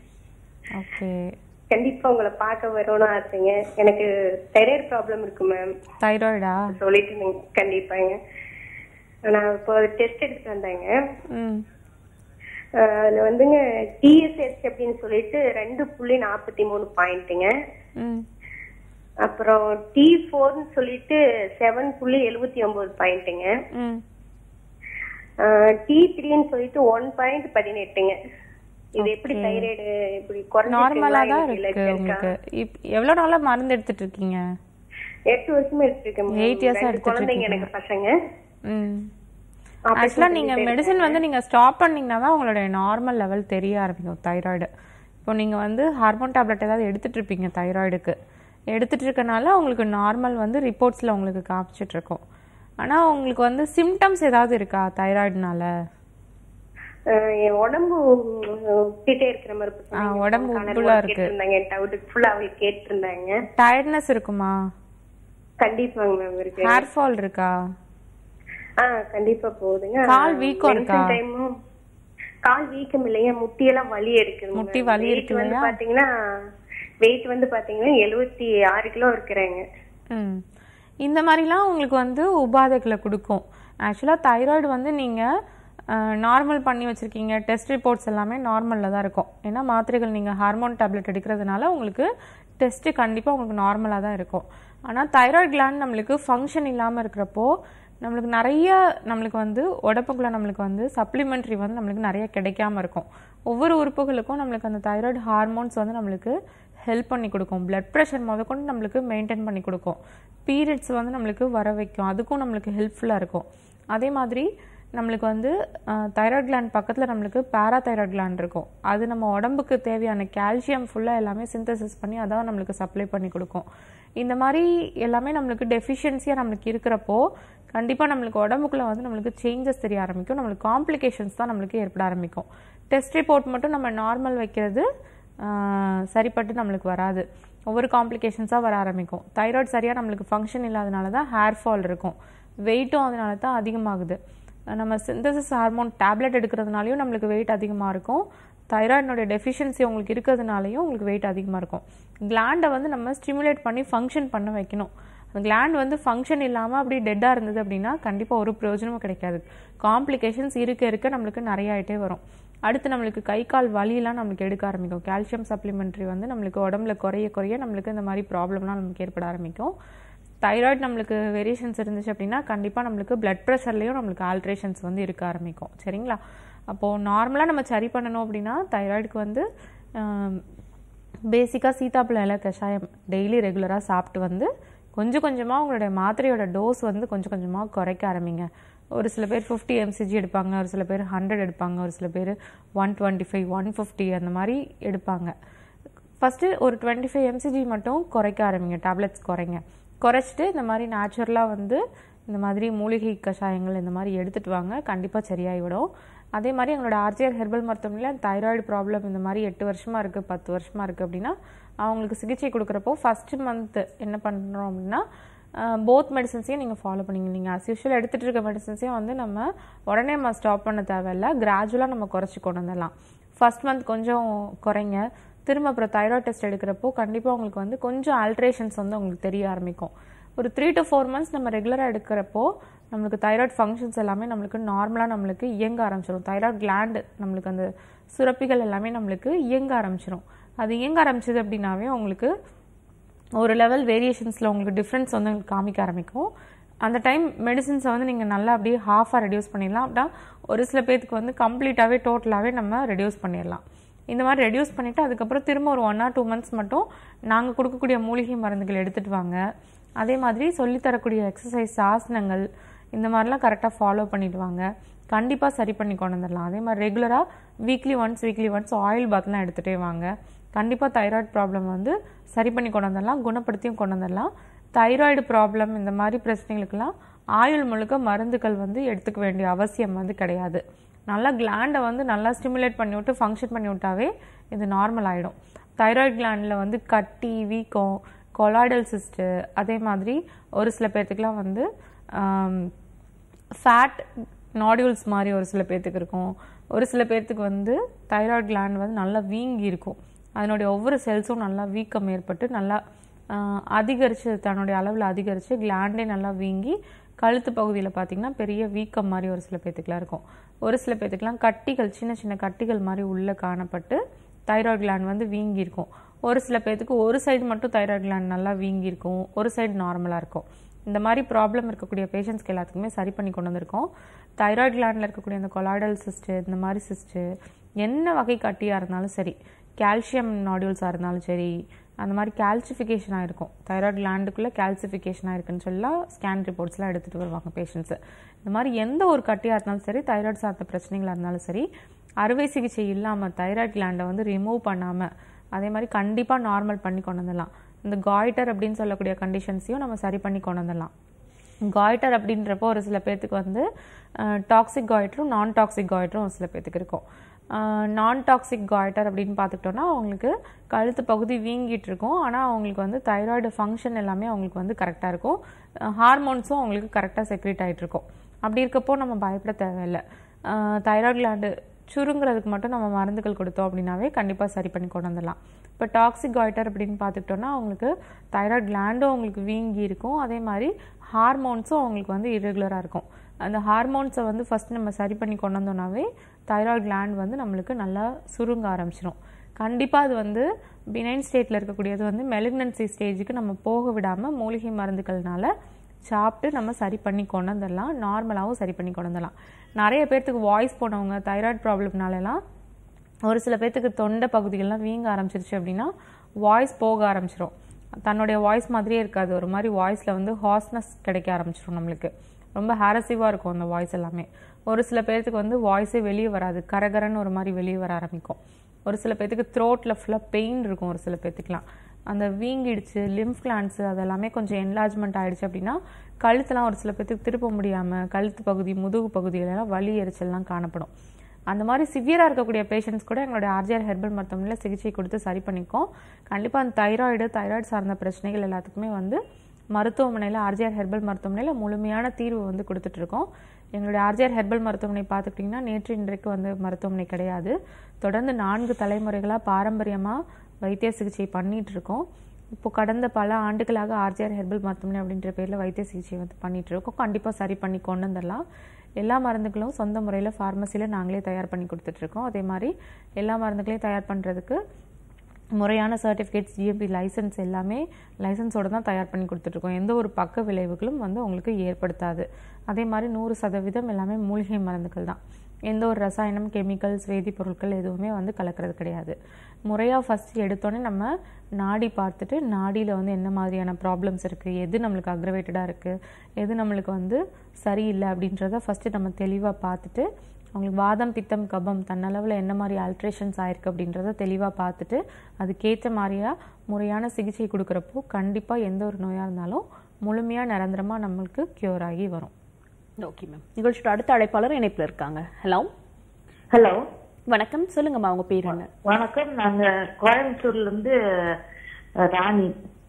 ஓகே கண்டிப்பா உங்களை பார்க்க வரணும்னு ஆசைங்க எனக்கு தைராய்டு ப்ராப்ளம் இருக்கு மேம் தைராய்டா சொல்லிட்டு இருந்தீங்க கண்டிப்பாங்க நான் இப்போ டெஸ்ட் எடுத்துட்டு வந்தேங்க ம் அஹ் அதுல வந்துங்க டிஎஸ்ஹெச் அப்படின்னு சொல்லிட்டு ரெண்டு புள்ளி நாற்பத்தி மூணு பாயிண்ட்டுங்க ம் அப்புறம் டி ஃபோர்னு சொல்லிட்டு செவன் புள்ளி எழுபத்தி ஒன்பது பாயிண்ட்டுங்க ம் டி த்ரீன்னு சொல்லிட்டு ஒன் பாயிண்ட் பதினெட்டுங்க இது எப்படி தைராய்டு இப்படி நார்மலா தான் குறைஞ்சிருக்குங்களா இருக்கு இல்ல உங்களுக்கு இப் எவ்வளவு நாளா மருந்து எடுத்துட்டு இருக்கீங்க எட்டு வருஷமா எடுத்துருக்கேன் Eight years ஆ ரெண்டு எடுத்துட்டு குழந்தைங்க இருக்கீங்க. எனக்கு பசங்க ம் Operation ஆக்சுவலாக நீங்கள் பண்ணிட்டே மெடிசன் வந்து நீங்கள் ஸ்டாப் பண்ணீங்கன்னா தான் உங்களுடைய நார்மல் லெவல் தெரிய ஆரம்பிக்கும் தைராய்டு இப்போ நீங்கள் வந்து ஹார்மோன் டேப்லெட் ஏதாவது எடுத்துட்டு இருப்பீங்க தைராய்டுக்கு எடுத்துட்டு இருக்கனால உங்களுக்கு நார்மல் வந்து ரிப்போர்ட்ஸில் உங்களுக்கு காமிச்சிட்டு இருக்கோம் ஆனால் உங்களுக்கு வந்து சிம்டம்ஸ் ஏதாவது இருக்கா தைராய்டுனால அஹ் என் உடம்பு கிட்டே இருக்கிற மாதிரி இருக்கு. ஆ, உடம்பு காலர் உப்புலா போட்டு இருக்கு. கேட்டிருந்தாங்க என் டவுட்டுக்கு ஃபுல்லா அவளுக்கு கேட்டிருந்தாங்க டயர்ட்னஸ் இருக்குமா கண்டிப்பாங்க மேம் இருக்கு ஹேர் ஃபால் இருக்கா ஆ கண்டிப்பா போகுதுங்க கால் வீக்கம் இருக்கா? டைமும் கால் வீக்கம் இல்லைங்க முட்டியெல்லாம் வலி எடுக்குது முட்டி வலி இருக்கு வந்து இல்லையா? பாத்தீங்கன்னா வெயிட் வந்து பாத்தீங்கன்னா எழுபத்தி ஆறு கிலோ இருக்கிறேங்க ம் இந்த மாதிரிலாம் உங்களுக்கு வந்து உபாதைகளை கொடுக்கும் ஆக்சுவலாக தைராய்டு வந்து நீங்கள் நார்மல் பண்ணி வச்சுருக்கீங்க டெஸ்ட் ரிப்போர்ட்ஸ் எல்லாமே நார்மலில் தான் இருக்கும் ஏன்னா மாத்திரைகள் நீங்கள் ஹார்மோன் டேப்லெட் எடுக்கிறதுனால உங்களுக்கு டெஸ்ட்டு கண்டிப்பாக உங்களுக்கு நார்மலாக தான் இருக்கும் ஆனால் தைராய்டு கிளாண்ட் நம்மளுக்கு ஃபங்க்ஷன் இல்லாமல் இருக்கிறப்போ நம்மளுக்கு நிறைய நம்மளுக்கு வந்து உடம்புக்குள்ள நம்மளுக்கு வந்து சப்ளிமெண்ட்ரி வந்து நம்மளுக்கு நிறைய கிடைக்காம இருக்கும் ஒவ்வொரு உறுப்புகளுக்கும் நம்மளுக்கு அந்த தைராய்டு ஹார்மோன்ஸ் வந்து நம்மளுக்கு ஹெல்ப் பண்ணி கொடுக்கும் பிளட் ப்ரெஷர் முதற்கொண்டு நம்மளுக்கு மெயின்டைன் பண்ணி கொடுக்கும் பீரியட்ஸ் வந்து நம்மளுக்கு வர வைக்கும் அதுக்கும் நம்மளுக்கு ஹெல்ப்ஃபுல்லாக இருக்கும் அதே மாதிரி நம்மளுக்கு வந்து தைராய்டு கிளாண்ட் பக்கத்தில் நம்மளுக்கு பேராதைராய்டு கிளாண்ட் இருக்கும் அது நம்ம உடம்புக்கு தேவையான கால்சியம் ஃபுல்லாக எல்லாமே சிந்தசிஸ் பண்ணி அதான் நம்மளுக்கு சப்ளை பண்ணி கொடுக்கும் இந்த மாதிரி எல்லாமே நம்மளுக்கு டெஃபிஷியன்சியாக நம்மளுக்கு இருக்கிறப்போ கண்டிப்பாக நம்மளுக்கு உடம்புக்குள்ள வந்து நம்மளுக்கு சேஞ்சஸ் தெரிய ஆரம்பிக்கும் நம்மளுக்கு காம்ப்ளிகேஷன்ஸ் தான் நம்மளுக்கு ஏற்பட ஆரம்பிக்கும் டெஸ்ட் ரிப்போர்ட் மட்டும் நம்ம நார்மல் வைக்கிறது ஆஹ், சரிப்பட்டு நம்மளுக்கு வராது ஒவ்வொரு காம்ப்ளிகேஷன்ஸாக வர ஆரம்பிக்கும் தைராய்டு சரியாக நம்மளுக்கு ஃபங்க்ஷன் இல்லாதனால தான் ஹேர் ஃபால் இருக்கும் வெயிட்டும் அதனால தான் அதிகமாகுது நம்ம சிந்தசிஸ் ஹார்மோன் டேப்லெட் எடுக்கிறதுனாலையும் நம்மளுக்கு வெயிட் அதிகமாக இருக்கும் தைராய்டினுடைய டெஃபிஷியன்சி உங்களுக்கு இருக்கிறதுனாலையும் உங்களுக்கு வெயிட் அதிகமாக இருக்கும் கிளாண்டை வந்து நம்ம ஸ்டிமுலேட் பண்ணி ஃபங்க்ஷன் பண்ண வைக்கணும் அந்த கிளாண்ட் வந்து ஃபங்க்ஷன் இல்லாமல் அப்படி டெட்டாக இருந்தது அப்படின்னா கண்டிப்பாக ஒரு பிரயோஜனமும் கிடைக்காது காம்ப்ளிகேஷன்ஸ் இருக்க இருக்க நம்மளுக்கு நிறைய ஆயிட்டே வரும் அடுத்து நம்மளுக்கு கை கால் வலியெல்லாம் நம்மளுக்கு எடுக்க ஆரம்பிக்கும் கால்சியம் சப்ளிமெண்ட்ரி வந்து நம்மளுக்கு உடம்புல குறைய குறைய நம்மளுக்கு இந்த மாதிரி ப்ராப்ளம்லாம் நமக்கு ஏற்பட ஆரம்பிக்கும் தைராய்டு நம்மளுக்கு வேரியேஷன்ஸ் இருந்துச்சு அப்படின்னா கண்டிப்பாக நம்மளுக்கு பிளட் ப்ரெஷர்லேயும் நம்மளுக்கு ஆல்ட்ரேஷன்ஸ் வந்து இருக்க ஆரம்பிக்கும் சரிங்களா அப்போது நார்மலாக நம்ம சரி பண்ணணும் அப்படின்னா தைராய்டுக்கு வந்து பேசிக்காக சீத்தாப்பழம் இலை கஷாயம் டெய்லி ரெகுலராக சாப்பிட்டு வந்து கொஞ்சம் கொஞ்சமாக உங்களுடைய மாத்திரையோட டோஸ் வந்து கொஞ்சம் கொஞ்சமாக குறைக்க ஆரம்பிங்க ஒரு சில பேர் ஃபிஃப்டி எம்சிஜி எடுப்பாங்க ஒரு சில பேர் ஹண்ட்ரட் எடுப்பாங்க ஒரு சில பேர் one twenty five one fifty அந்த மாதிரி எடுப்பாங்க ஃபஸ்ட்டு ஒரு டுவெண்ட்டி ஃபைவ் எம்சிஜி மட்டும் குறைக்க ஆரம்பிங்க டேப்லெட்ஸ் குறைங்க குறைச்சிட்டு இந்த மாதிரி நேச்சுரலாக வந்து இந்த மாதிரி மூலிகை கஷாயங்கள் இந்த மாதிரி எடுத்துட்டு வாங்க கண்டிப்பாக சரியாகிவிடும் அதே மாதிரி எங்களோட ஆர்ஜிஆர் ஹெர்பல் மருத்துவமனையில் தைராய்டு ப்ராப்ளம் இந்த மாதிரி எட்டு வருஷமாக இருக்குது பத்து வருஷமாக இருக்குது அப்படின்னா அவங்களுக்கு சிகிச்சை கொடுக்குறப்போ ஃபஸ்ட்டு மந்த் என்ன பண்ணுறோம் அப்படின்னா போத் மெடிசன்ஸையும் நீங்கள் ஃபாலோ பண்ணிங்க நீங்கள் அஸ் யூஷுவல் எடுத்துகிட்டு இருக்க மெடிசன்ஸையும் வந்து நம்ம உடனே நம்ம ஸ்டாப் பண்ண தேவையில்ல கிராஜுவலாக நம்ம குறைச்சி கொண்டு வந்துடலாம் ஃபர்ஸ்ட் மந்த் கொஞ்சம் குறைங்க திரும்ப அப்புறம் தைராய்டு டெஸ்ட் எடுக்கிறப்போ கண்டிப்பாக உங்களுக்கு வந்து கொஞ்சம் ஆல்ட்ரேஷன்ஸ் வந்து உங்களுக்கு தெரிய ஆரம்பிக்கும் ஒரு த்ரீ டு ஃபோர் மந்த்ஸ் நம்ம ரெகுலராக எடுக்கிறப்போ நம்மளுக்கு தைராய்டு ஃபங்க்ஷன்ஸ் எல்லாமே நம்மளுக்கு நார்மலாக நம்மளுக்கு இயங்க ஆரம்பிச்சிடும் தைராய்டு கிளாண்டு நம்மளுக்கு அந்த சுரப்பிகள் எல்லாமே நம்மளுக்கு இயங்க ஆரம்பிச்சிடும் அது இயங்க ஆரம்பிச்சது அப்படின்னாவே உங்களுக்கு ஒரு லெவல் வேரியேஷன்ஸில் உங்களுக்கு டிஃப்ரென்ஸ் வந்து உங்களுக்கு காமிக்க ஆரம்பிக்கும் அந்த டைம் மெடிசின்ஸை வந்து நீங்கள் நல்லா அப்படியே ஹாஃபாக ரெடியூஸ் பண்ணிடலாம் அப்படின்னா ஒரு சில பேர்த்துக்கு வந்து கம்ப்ளீட்டாகவே டோட்டலாகவே நம்ம ரெடியூஸ் பண்ணிடலாம் இந்த மாதிரி ரெடியூஸ் பண்ணிவிட்டு அதுக்கப்புறம் திரும்ப ஒரு ஒன் ஆர் டூ மந்த்ஸ் மட்டும் நாங்கள் கொடுக்கக்கூடிய மூலிகை மருந்துகள் எடுத்துகிட்டு வாங்க அதே மாதிரி சொல்லித்தரக்கூடிய எக்ஸசைஸ் ஆசனங்கள் இந்த மாதிரிலாம் கரெக்டாக ஃபாலோ பண்ணிட்டு வாங்க கண்டிப்பாக சரி பண்ணி கொண்டு வந்துடலாம் அதே மாதிரி ரெகுலராக weekly once weekly once oil பாத்லாம் எடுத்துகிட்டே வாங்க கண்டிப்பாக தைராய்டு ப்ராப்ளம் வந்து சரி பண்ணி கொண்டு வந்துடலாம் குணப்படுத்தியும் கொண்டு வந்துடலாம் தைராய்டு ப்ராப்ளம் இந்த மாதிரி பிரச்சனைகளுக்கெல்லாம் ஆயுள் முழுக்க மருந்துகள் வந்து எடுத்துக்க வேண்டிய அவசியம் வந்து கிடையாது நல்லா கிளாண்டை வந்து நல்லா ஸ்டிமுலேட் பண்ணி விட்டு ஃபங்க்ஷன் பண்ணி விட்டாவே இது நார்மல் ஆகிடும் தைராய்டு கிளாண்டில் வந்து கட்டி வீக்கம் கொலாய்டல் சிஸ்ட்டு அதே மாதிரி ஒரு சில பேர்த்துக்குலாம் வந்து ஃபேட் நாடியூல்ஸ் மாதிரி ஒரு சில பேர்த்துக்கு இருக்கும் ஒரு சில பேர்த்துக்கு வந்து தைராய்டு கிளாண்ட் வந்து நல்லா வீங்கி இருக்கும் அதனுடைய ஒவ்வொரு செல்ஸும் நல்லா வீக்கம் ஏற்பட்டு நல்லா ஆஹ், அதிகரிச்சு தன்னுடைய அளவில் அதிகரித்து கிளாண்டே நல்லா வீங்கி கழுத்து பகுதியில் பார்த்தீங்கன்னா பெரிய வீக்கம் மாதிரி ஒரு சில பேர்த்துக்குலாம் இருக்கும் ஒரு சில பேர்த்துக்குலாம் கட்டிகள் சின்ன சின்ன கட்டிகள் மாதிரி உள்ளே காணப்பட்டு தைராய்டு கிளாண்ட் வந்து வீங்கி இருக்கும் ஒரு சில பேர்த்துக்கு ஒரு சைடு மட்டும் தைராய்டு கிளாண்ட் நல்லா வீங்கி இருக்கும் ஒரு சைடு நார்மலாக இருக்கும் இந்த மாதிரி ப்ராப்ளம் இருக்கக்கூடிய பேஷண்ட்ஸ்க்கு எல்லாத்துக்குமே சரி பண்ணி கொண்டு வந்திருக்கோம் தைராய்டு கிளாண்டில் இருக்கக்கூடிய அந்த கொலாய்டல் சிஸ்ட்டு இந்த மாதிரி சிஸ்ட்டு என்ன வகை கட்டியாக இருந்தாலும் சரி கால்சியம் நாடியூல்ஸாக இருந்தாலும் சரி அந்த மாதிரி கால்சிஃபிகேஷன் ஆயிருக்கும் தைராய்டு கிளாண்டுக்குள்ளே கால்சிஃபிகேஷன் ஆயிருக்குன்னு சொல்லலாம் ஸ்கேன் ரிப்போர்ட்ஸ்லாம் எடுத்துகிட்டு வருவாங்க பேஷண்ட்ஸு இந்த மாதிரி எந்த ஒரு கட்டியாக இருந்தாலும் சரி தைராய்டு சார்ந்த பிரச்சனைகளாக இருந்தாலும் சரி அறுவை சிகிச்சை இல்லாமல் தைராய்டு கிளாண்டை வந்து ரிமூவ் பண்ணாமல் அதே மாதிரி கண்டிப்பாக நார்மல் பண்ணி கொண்டு வந்துடலாம் இந்த காய்டர் அப்படின்னு சொல்லக்கூடிய கண்டிஷன்ஸையும் நம்ம சரி பண்ணி கொண்டு வந்துடலாம் காய்டர் அப்படின்றப்போ ஒரு சில பேர்த்துக்கு வந்து டாக்ஸிக் காய்டரும் நான் டாக்ஸிக் காய்டரும் ஒரு சில பேர்த்துக்கு இருக்கும் நான் டாக்ஸிக் காய்டர் அப்படின்னு பார்த்துக்கிட்டோன்னா அவங்களுக்கு கழுத்து பகுதி வீங்கிட்டு இருக்கும் ஆனால் அவங்களுக்கு வந்து தைராய்டு ஃபங்க்ஷன் எல்லாமே அவங்களுக்கு வந்து கரெக்டாக இருக்கும் ஹார்மோன்ஸும் அவங்களுக்கு கரெக்டாக செக்ரேட் ஆகிட்டு இருக்கும் அப்படி இருக்கப்போ நம்ம பயப்பட தேவையில்லை தைராய்டு கிளாண்டு சுருங்குறதுக்கு மட்டும் நம்ம மருந்துகள் கொடுத்தோம் அப்படின்னாவே கண்டிப்பாக சரி பண்ணி கொண்டு வந்துடலாம் இப்போ டாக்ஸிக் காய்டர் அப்படின்னு பார்த்துக்கிட்டோன்னா அவங்களுக்கு தைராய்டு கிளாண்டும் அவங்களுக்கு வீங்கி இருக்கும் அதே மாதிரி ஹார்மோன்ஸும் அவங்களுக்கு வந்து இரெகுலராக இருக்கும் அந்த ஹார்மோன்ஸை வந்து ஃபஸ்ட் நம்ம சரி பண்ணி கொண்டு வந்தோம்னாவே தைராய்டு கிளாண்ட் வந்து நம்மளுக்கு நல்லா சுருங்க ஆரம்பிச்சிடும் கண்டிப்பாக அது வந்து பினைன் ஸ்டேட்டில் இருக்கக்கூடியது வந்து மெலிக்னன்சி ஸ்டேஜுக்கு நம்ம போக விடாமல் மூலிகை மருந்துகள்னால சாப்பிட்டு நம்ம சரி பண்ணி கொண்டு வந்துடலாம் நார்மலாகவும் சரி பண்ணி கொண்டு வந்துடலாம் நிறைய பேர்த்துக்கு வாய்ஸ் போனவங்க தைராய்டு ப்ராப்ளம்னாலலாம் ஒரு சில பேர்த்துக்கு தொண்டை பகுதிகள்லாம் வீங்க ஆரம்பிச்சிருச்சு அப்படின்னா வாய்ஸ் போக ஆரம்பிச்சிரும் தன்னுடைய வாய்ஸ் மாதிரியே இருக்காது ஒரு மாதிரி வாய்ஸில் வந்து ஹாஸ்னஸ் கிடைக்க ஆரம்பிச்சிரும் நம்மளுக்கு ரொம்ப ஹாரசிவாக இருக்கும் அந்த வாய்ஸ் எல்லாமே ஒரு சில பேர்த்துக்கு வந்து வாய்ஸே வெளியே வராது கரகரன்னு ஒரு மாதிரி வெளியே வர ஆரம்பிக்கும் ஒரு சில பேர்த்துக்கு த்ரோட்டில் ஃபுல்லாக பெயின் இருக்கும் ஒரு சில பேர்த்துக்குலாம் அந்த வீங்கிடுச்சு லிம்ஃப் கிளான்ஸ் அதெல்லாமே கொஞ்சம் என்லார்ஜ்மெண்ட் ஆயிடுச்சு அப்படின்னா கழுத்துலாம் ஒரு சில பேர்த்துக்கு திருப்ப முடியாமல் கழுத்து பகுதி முதுகு பகுதியிலலாம் வலி எரிச்சல்லாம் காணப்படும் அந்த மாதிரி சிவியராக இருக்கக்கூடிய பேஷண்ட்ஸ் கூட எங்களுடைய ஆர்ஜிஆர் ஹெர்பல் மருத்துவமனையில் சிகிச்சை கொடுத்து சரி பண்ணிக்கோம் கண்டிப்பாக அந்த தைராய்டு தைராய்டு சார்ந்த பிரச்சனைகள் எல்லாத்துக்குமே வந்து மருத்துவமனையில் ஆர்ஜிஆர் ஹெர்பல் மருத்துவமனையில் முழுமையான தீர்வு வந்து கொடுத்துட்டு இருக்கோம் எங்களுடைய ஆர்ஜிஆர் ஹெர்பல் மருத்துவமனை பார்த்துக்கிட்டிங்கன்னா நேற்று இன்றைக்கு வந்து மருத்துவமனை கிடையாது தொடர்ந்து நான்கு தலைமுறைகளாக பாரம்பரியமாக வைத்திய சிகிச்சை பண்ணிட்டு இருக்கோம் இப்போ கடந்த பல ஆண்டுகளாக ஆர்ஜிஆர் ஹெர்பல் மருத்துவமனை அப்படின்ற பேரில் வைத்திய சிகிச்சை வந்து பண்ணிட்டு இருக்கோம் கண்டிப்பாக சரி பண்ணி கொண்டு வந்துடலாம் எல்லா மருந்துகளும் சொந்த முறையில் ஃபார்மசியில் நாங்களே தயார் பண்ணி கொடுத்துட்ருக்கோம் அதே மாதிரி எல்லா மருந்துகளையும் தயார் பண்ணுறதுக்கு முறையான சர்டிஃபிகேட்ஸ் ஜிஎம்பி லைசன்ஸ் எல்லாமே லைசன்ஸோட தான் தயார் பண்ணி கொடுத்துட்ருக்கோம் எந்த ஒரு பக்க விளைவுகளும் வந்து உங்களுக்கு ஏற்படுத்தாது அதே மாதிரி நூறு சதவீதம் எல்லாமே மூலிகை மருந்துகள் தான் எந்த ஒரு ரசாயனம் கெமிக்கல்ஸ் வேதிப்பொருட்கள் எதுவுமே வந்து கலக்கிறது கிடையாது முறையாக ஃபஸ்ட்டு எடுத்தோன்னே நம்ம நாடி பார்த்துட்டு நாடியில் வந்து என்ன மாதிரியான ப்ராப்ளம்ஸ் இருக்குது எது நம்மளுக்கு அக்ரவேட்டடாக இருக்குது எது நம்மளுக்கு வந்து சரியில்லை அப்படின்றத ஃபஸ்ட்டு நம்ம தெளிவாக பார்த்துட்டு அவங்களுக்கு வாதம் பித்தம் கபம் தன்னளவில் என்ன மாதிரி ஆல்ட்ரேஷன்ஸ் ஆயிருக்கு அப்படின்றத தெளிவாக பார்த்துட்டு அதுக்கேற்ற மாதிரியா முறையான சிகிச்சை கொடுக்குறப்போ கண்டிப்பாக எந்த ஒரு நோயாக இருந்தாலும் முழுமையாக நிரந்தரமாக நம்மளுக்கு க்யூர் ஆகி வரும் ஓகே மேம் நிகழ்ச்சியோட அடுத்த அழைப்பாளர் இணைப்புல இருக்காங்க ஹலோ ஹலோ வணக்கம் சொல்லுங்கம்மா உங்க பேர் என்ன வணக்கம் நாங்க கோயம்புத்தூர்ல இருந்து அஹ், ராணி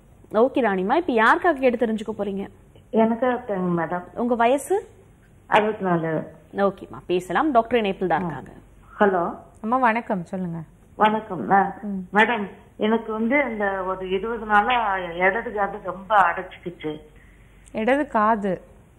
ஓகே ராணிமா இப்ப யாருக்காக கேட்டு தெரிஞ்சுக்க போறீங்க எனக்கு மேடம் உங்க வயசு அறுபத்தி நாலு ஓகேம்மா பேசலாம் டாக்டர் இணைப்பில் தான் இருக்காங்க ஹலோ அம்மா வணக்கம் சொல்லுங்க வணக்கம் நான்- மேடம் எனக்கு வந்து இந்த ஒரு இருபது நாளா இடது காது ரொம்ப அடைச்சிக்கிச்சு இடது காது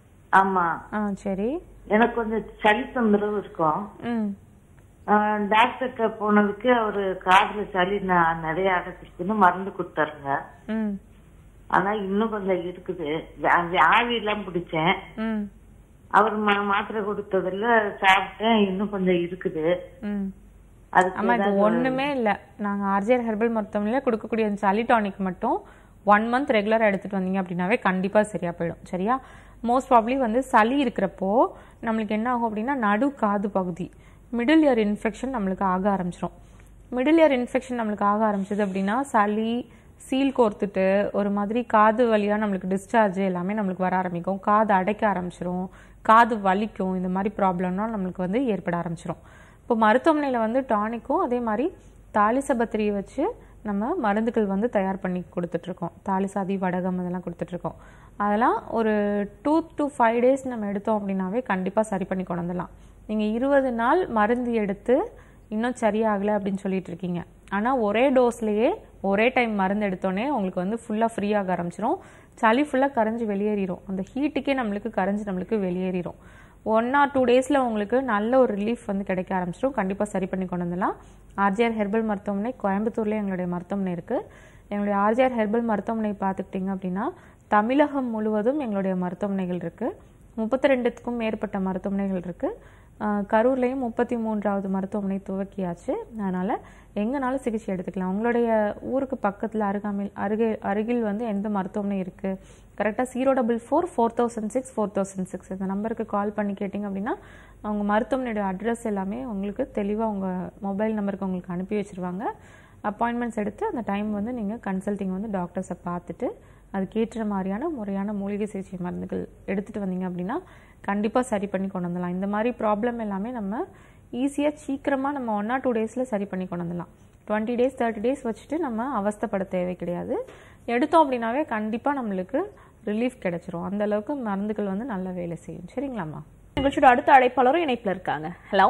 ஆமா ஆ சரி எனக்கு கொஞ்சம் சளி தொந்தரவு இருக்கும் ம் அஹ், டாக்டர்கிட்ட போனதுக்கு அவரு காதுல சளி ந- நிறைய அடைச்சிருக்குன்னு மருந்து கொடுத்தாருங்க ம் ஆனா இன்னும் கொஞ்சம் இருக்குது வி- ஆவி எல்லாம் பிடிச்சேன் ம் அவர் மா- மாத்திரை கொடுத்ததுல சாப்பிட்டேன் இன்னும் கொஞ்சம் இருக்குது ம் அதுக்கு ஆமா இது ஒண்ணுமே இல்ல நாங்க ஆர்ஜிஆர் ஹெர்பல் மருத்துவமனையில கொடுக்கக்கூடிய அந்த சளி டானிக் மட்டும் ஒன் மந்த் ரெகுலரா எடுத்துட்டு வந்தீங்க அப்படின்னாவே கண்டிப்பா சரியா போயிடும் சரியா மோஸ்ட் ப்ராப்ளி வந்து சளி இருக்கிறப்போ நம்மளுக்கு என்ன ஆகும் அப்படின்னா நடு காது பகுதி மிடில் இயர் இன்ஃபெக்ஷன் நம்மளுக்கு ஆக ஆரம்பிச்சிரும் மிடில் இயர் இன்ஃபெக்ஷன் நம்மளுக்கு ஆக ஆரம்பிச்சது அப்படின்னா சளி சீல் கோர்த்துட்டு ஒரு மாதிரி காது வழியா நம்மளுக்கு டிஸ்சார்ஜ் எல்லாமே நம்மளுக்கு வர ஆரம்பிக்கும் காது அடைக்க ஆரம்பிச்சிரும் காது வலிக்கும் இந்த மாதிரி ப்ராப்ளம்லாம் நம்மளுக்கு வந்து ஏற்பட ஆரம்பிச்சிரும் இப்போ மருத்துவமனையில் வந்து டானிக்கும் அதே மாதிரி தாலிசபத்திரியை வச்சு நம்ம மருந்துகள் வந்து தயார் பண்ணி கொடுத்துட்ருக்கோம் தாலிசாதி வடகம் இதெல்லாம் கொடுத்துட்ருக்கோம் அதெல்லாம் ஒரு டூ டு ஃபைவ் டேஸ் நம்ம எடுத்தோம் அப்படின்னாவே கண்டிப்பாக சரி பண்ணி கொண்டு வந்துடலாம் நீங்கள் இருபது நாள் மருந்து எடுத்து இன்னும் சரியாகலை அப்படின்னு சொல்லிட்டு இருக்கீங்க ஆனால் ஒரே டோஸ்லேயே ஒரே டைம் மருந்து எடுத்தோடனே உங்களுக்கு வந்து ஃபுல்லாக ஃப்ரீயாக ஆரம்பிச்சிரும் சளி ஃபுல்லாக கரைஞ்சி வெளியேறிடும் அந்த ஹீட்டுக்கே நம்மளுக்கு கரைஞ்சி நம்மளுக்கு வெளியேறிடும் ஒன் ஆர் டூ டேஸில் உங்களுக்கு நல்ல ஒரு ரிலீஃப் வந்து கிடைக்க ஆரம்பிச்சிடும் கண்டிப்பாக சரி பண்ணி கொண்டு வந்துடலாம் ஆர்ஜிஆர் ஹெர்பல் மருத்துவமனை கோயம்புத்தூர்லேயே எங்களுடைய மருத்துவமனை இருக்குது எங்களுடைய ஆர்ஜிஆர் ஹெர்பல் மருத்துவமனை பார்த்துக்கிட்டிங்க அப்படின்னா தமிழகம் முழுவதும் எங்களுடைய மருத்துவமனைகள் இருக்குது முப்பத்தி ரெண்டுத்துக்கும் மேற்பட்ட மருத்துவமனைகள் இருக்குது கரூர்லேயும் முப்பத்தி மூன்றாவது மருத்துவமனை துவக்கியாச்சு அதனால் எங்கனாலும் சிகிச்சை எடுத்துக்கலாம் உங்களுடைய ஊருக்கு பக்கத்தில் அருகாமையில் அருகே அருகில் வந்து எந்த மருத்துவமனை இருக்குது கரெக்டாக zero double four four thousand six four thousand six இந்த நம்பருக்கு கால் பண்ணி கேட்டிங்க அப்படின்னா அவங்க மருத்துவமனையோட அட்ரஸ் எல்லாமே உங்களுக்கு தெளிவாக உங்கள் மொபைல் நம்பருக்கு உங்களுக்கு அனுப்பி வச்சுருவாங்க அப்பாயின்மெண்ட்ஸ் எடுத்து அந்த டைம் வந்து நீங்கள் கன்சல்ட்டிங் வந்து டாக்டர்ஸை பார்த்துட்டு அதுக்கேற்ற மாதிரியான முறையான மூலிகை சிகிச்சை மருந்துகள் எடுத்துகிட்டு வந்தீங்க அப்படின்னா கண்டிப்பாக சரி பண்ணி கொண்டு வந்துடலாம் இந்த மாதிரி ப்ராப்ளம் எல்லாமே நம்ம ஈஸியாக சீக்கிரமாக நம்ம ஒன் ஆர் டூ டேஸில் சரி பண்ணி கொண்டு வந்துடலாம் டுவெண்ட்டி டேஸ் தேர்ட்டி டேஸ் வச்சுட்டு நம்ம அவஸ்தைப்பட தேவை கிடையாது எடுத்தோம் அப்படின்னாவே கண்டிப்பாக நம்மளுக்கு ரிலீஃப் கிடைச்சிரும் அந்த அளவுக்கு மருந்துகள் வந்து நல்ல வேலை செய்யும் சரிங்களாம்மா நிகழ்ச்சியோட அடுத்த அழைப்பாளரும் இணைப்புல இருக்காங்க ஹலோ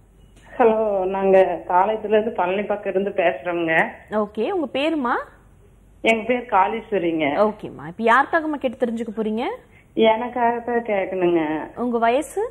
ஹலோ நாங்க காலேஜ்ல இருந்து பழனி பக்கம் இருந்து பேசுறோங்க ஓகே உங்க பேருமா எங்க பேர் காளீஸ்வரிங்க ஓகேம்மா இப்போ யாருக்காகம்மா கேட்டு தெரிஞ்சுக்க போறீங்க எனக்காக தான் கேட்கணுங்க உங்க வயசு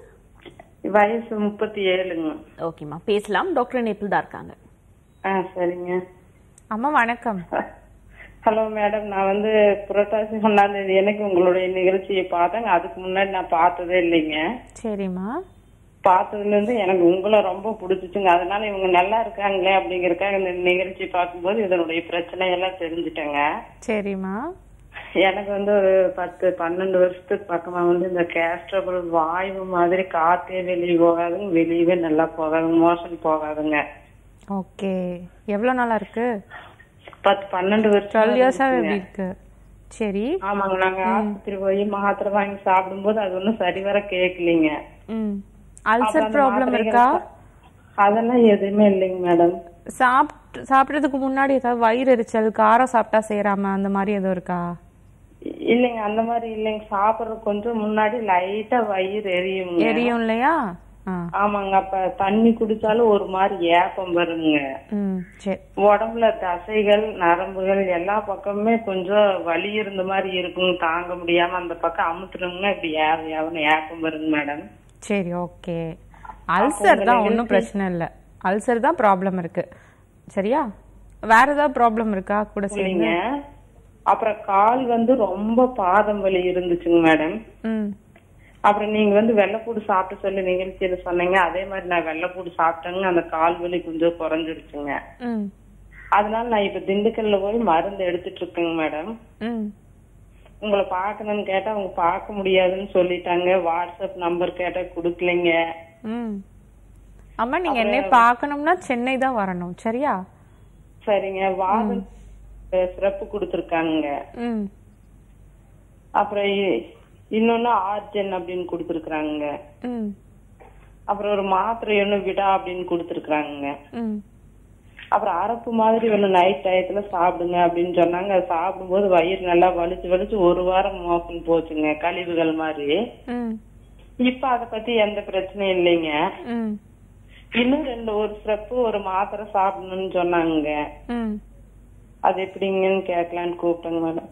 வயசு முப்பத்தி ஏழுங்க ஓகேம்மா பேசலாம் டாக்டர் இணைப்பில் தான் இருக்காங்க ஆ சரிங்க அம்மா வணக்கம் ஹலோ மேடம் நான் வந்து புரட்டாசி ஒன்னாம் தேதி எனக்கு உங்களுடைய நிகழ்ச்சியை பார்த்தேங்க அதுக்கு முன்னாடி நான் பார்த்ததே இல்லைங்க சரிம்மா பார்த்ததுல இருந்து எனக்கு உங்களை ரொம்ப பிடிச்சிச்சுங்க அதனால இவங்க நல்லா இருக்காங்களே அப்படிங்கறக்காக இந்த நிகழ்ச்சி பார்க்கும்போது இதனுடைய பிரச்சனை எல்லாம் தெரிஞ்சுட்டேங்க சரிம்மா எனக்கு வந்து ஒரு பத்து பன்னெண்டு வருஷத்துக்கு பக்கமா வந்து இந்த கேஸ்ட்ரபிள் வாயு மாதிரி காத்தே வெளியே போகாதுங்க வெளியவே நல்லா போகாதுங்க மோஷன் போகாதுங்க ஓகே எவ்வளோ நாளா இருக்கு பத்து பன்னெண்டு வருஷம் டுவெல் இயர்ஸாக எப்படி இருக்கு சரி ஆமாங்க நாங்க ஆஸ்பத்திரி போய் மாத்திரை வாங்கி சாப்பிடும்போது அது ஒண்ணும் சரி வர கேட்கலீங்க ம் அப்புறம் அல்சர் அந்த ப்ராப்ளம் மாத்திரைகள் இருக்கா அதெல்லாம் எதுவுமே இல்லைங்க மேடம் சாப்பிட்டு சாப்பிட்றதுக்கு முன்னாடி ஏதாவது வயிறு எரிச்சல் காரம் சாப்பிட்டா சேராம அந்த மாதிரி எதுவும் இருக்கா இல்லைங்க அந்த மாதிரி இல்லைங்க சாப்பிடுறது கொஞ்சம் முன்னாடி லைட்டா வயிறு எரியுங்க எரியும் இல்லையா ஆ ஆமாங்க அப்ப தண்ணி குடிச்சாலும் ஒரு மாதிரி ஏப்பம் வருங்க ம் சரி உடம்புல தசைகள் நரம்புகள் எல்லா பக்கமுமே கொஞ்சம் வலி இருந்த மாதிரி இருக்குங்க தாங்க முடியாம அந்த பக்கம் அமுத்துனோம்னா இப்படி ஏவ ஏவன்னு ஏப்பம் வருங்க மேடம் சரி ஓகே அல்சர் தான் ஒன்றும் பிரச்சனை இல்லை அல்சர் தான் ப்ராப்ளம் இருக்கு சரியா வேற ஏதாவது ப்ராப்ளம் இருக்கா கூட இல்லைங்க சரிங்க அப்புறம் கால் வந்து ரொம்ப பாதம் வலி இருந்துச்சுங்க மேடம் ம் அப்புறம் நீங்க வந்து வெள்ளைப்பூடு சாப்பிட்டு சொல்லி நிகழ்ச்சியில சொன்னீங்க அதே மாதிரி நான் வெள்ளைப்பூடு சாப்பிட்டேங்க அந்த கால் வலி கொஞ்சம் குறைஞ்சிருச்சுங்க ம் அதனால நான் இப்ப திண்டுக்கல்ல போய் மருந்து எடுத்துட்டு இருக்கேங்க மேடம் ம் உங்களை பார்க்கணும்னு கேட்டா அவங்க பார்க்க முடியாதுன்னு சொல்லிட்டாங்க வாட்ஸ்அப் நம்பர் கேட்டா கொடுக்கலைங்க ம் அம்மா நீங்க என்ன பார்க்கணும்னா சென்னை தான் வரணும் சரியா சரிங்க வாதம் சிறப்பு கொடுத்துருக்காங்க ம் அப்புறம் இ- இன்னொன்னு ஆர்ஜன் அப்படின்னு கொடுத்துருக்காங்க ம் அப்புறம் ஒரு மாத்திரை ஒண்ணு விடா அப்படின்னு கொடுத்துருக்காங்க ம் அப்புறம் அரப்பு மாதிரி ஒண்ணு நைட் டயத்துல சாப்பிடுங்க அப்படின்னு சொன்னாங்க அது சாப்பிடும்போது வயிறு நல்லா வலிச்சு வலிச்சு ஒரு வாரம் மோசம் போச்சுங்க கழிவுகள் மாதிரி ம் இப்ப அத பத்தி எந்த பிரச்சனையும் இல்லைங்க ம் இன்னும் ரெண்டு ஒரு ஸ்டெப்பு ஒரு மாத்திரை சாப்பிடணும்னு சொன்னாங்க ம் அது எப்படிங்கன்னு கேட்கலான்னு கூப்பிட்டேங்க மேடம்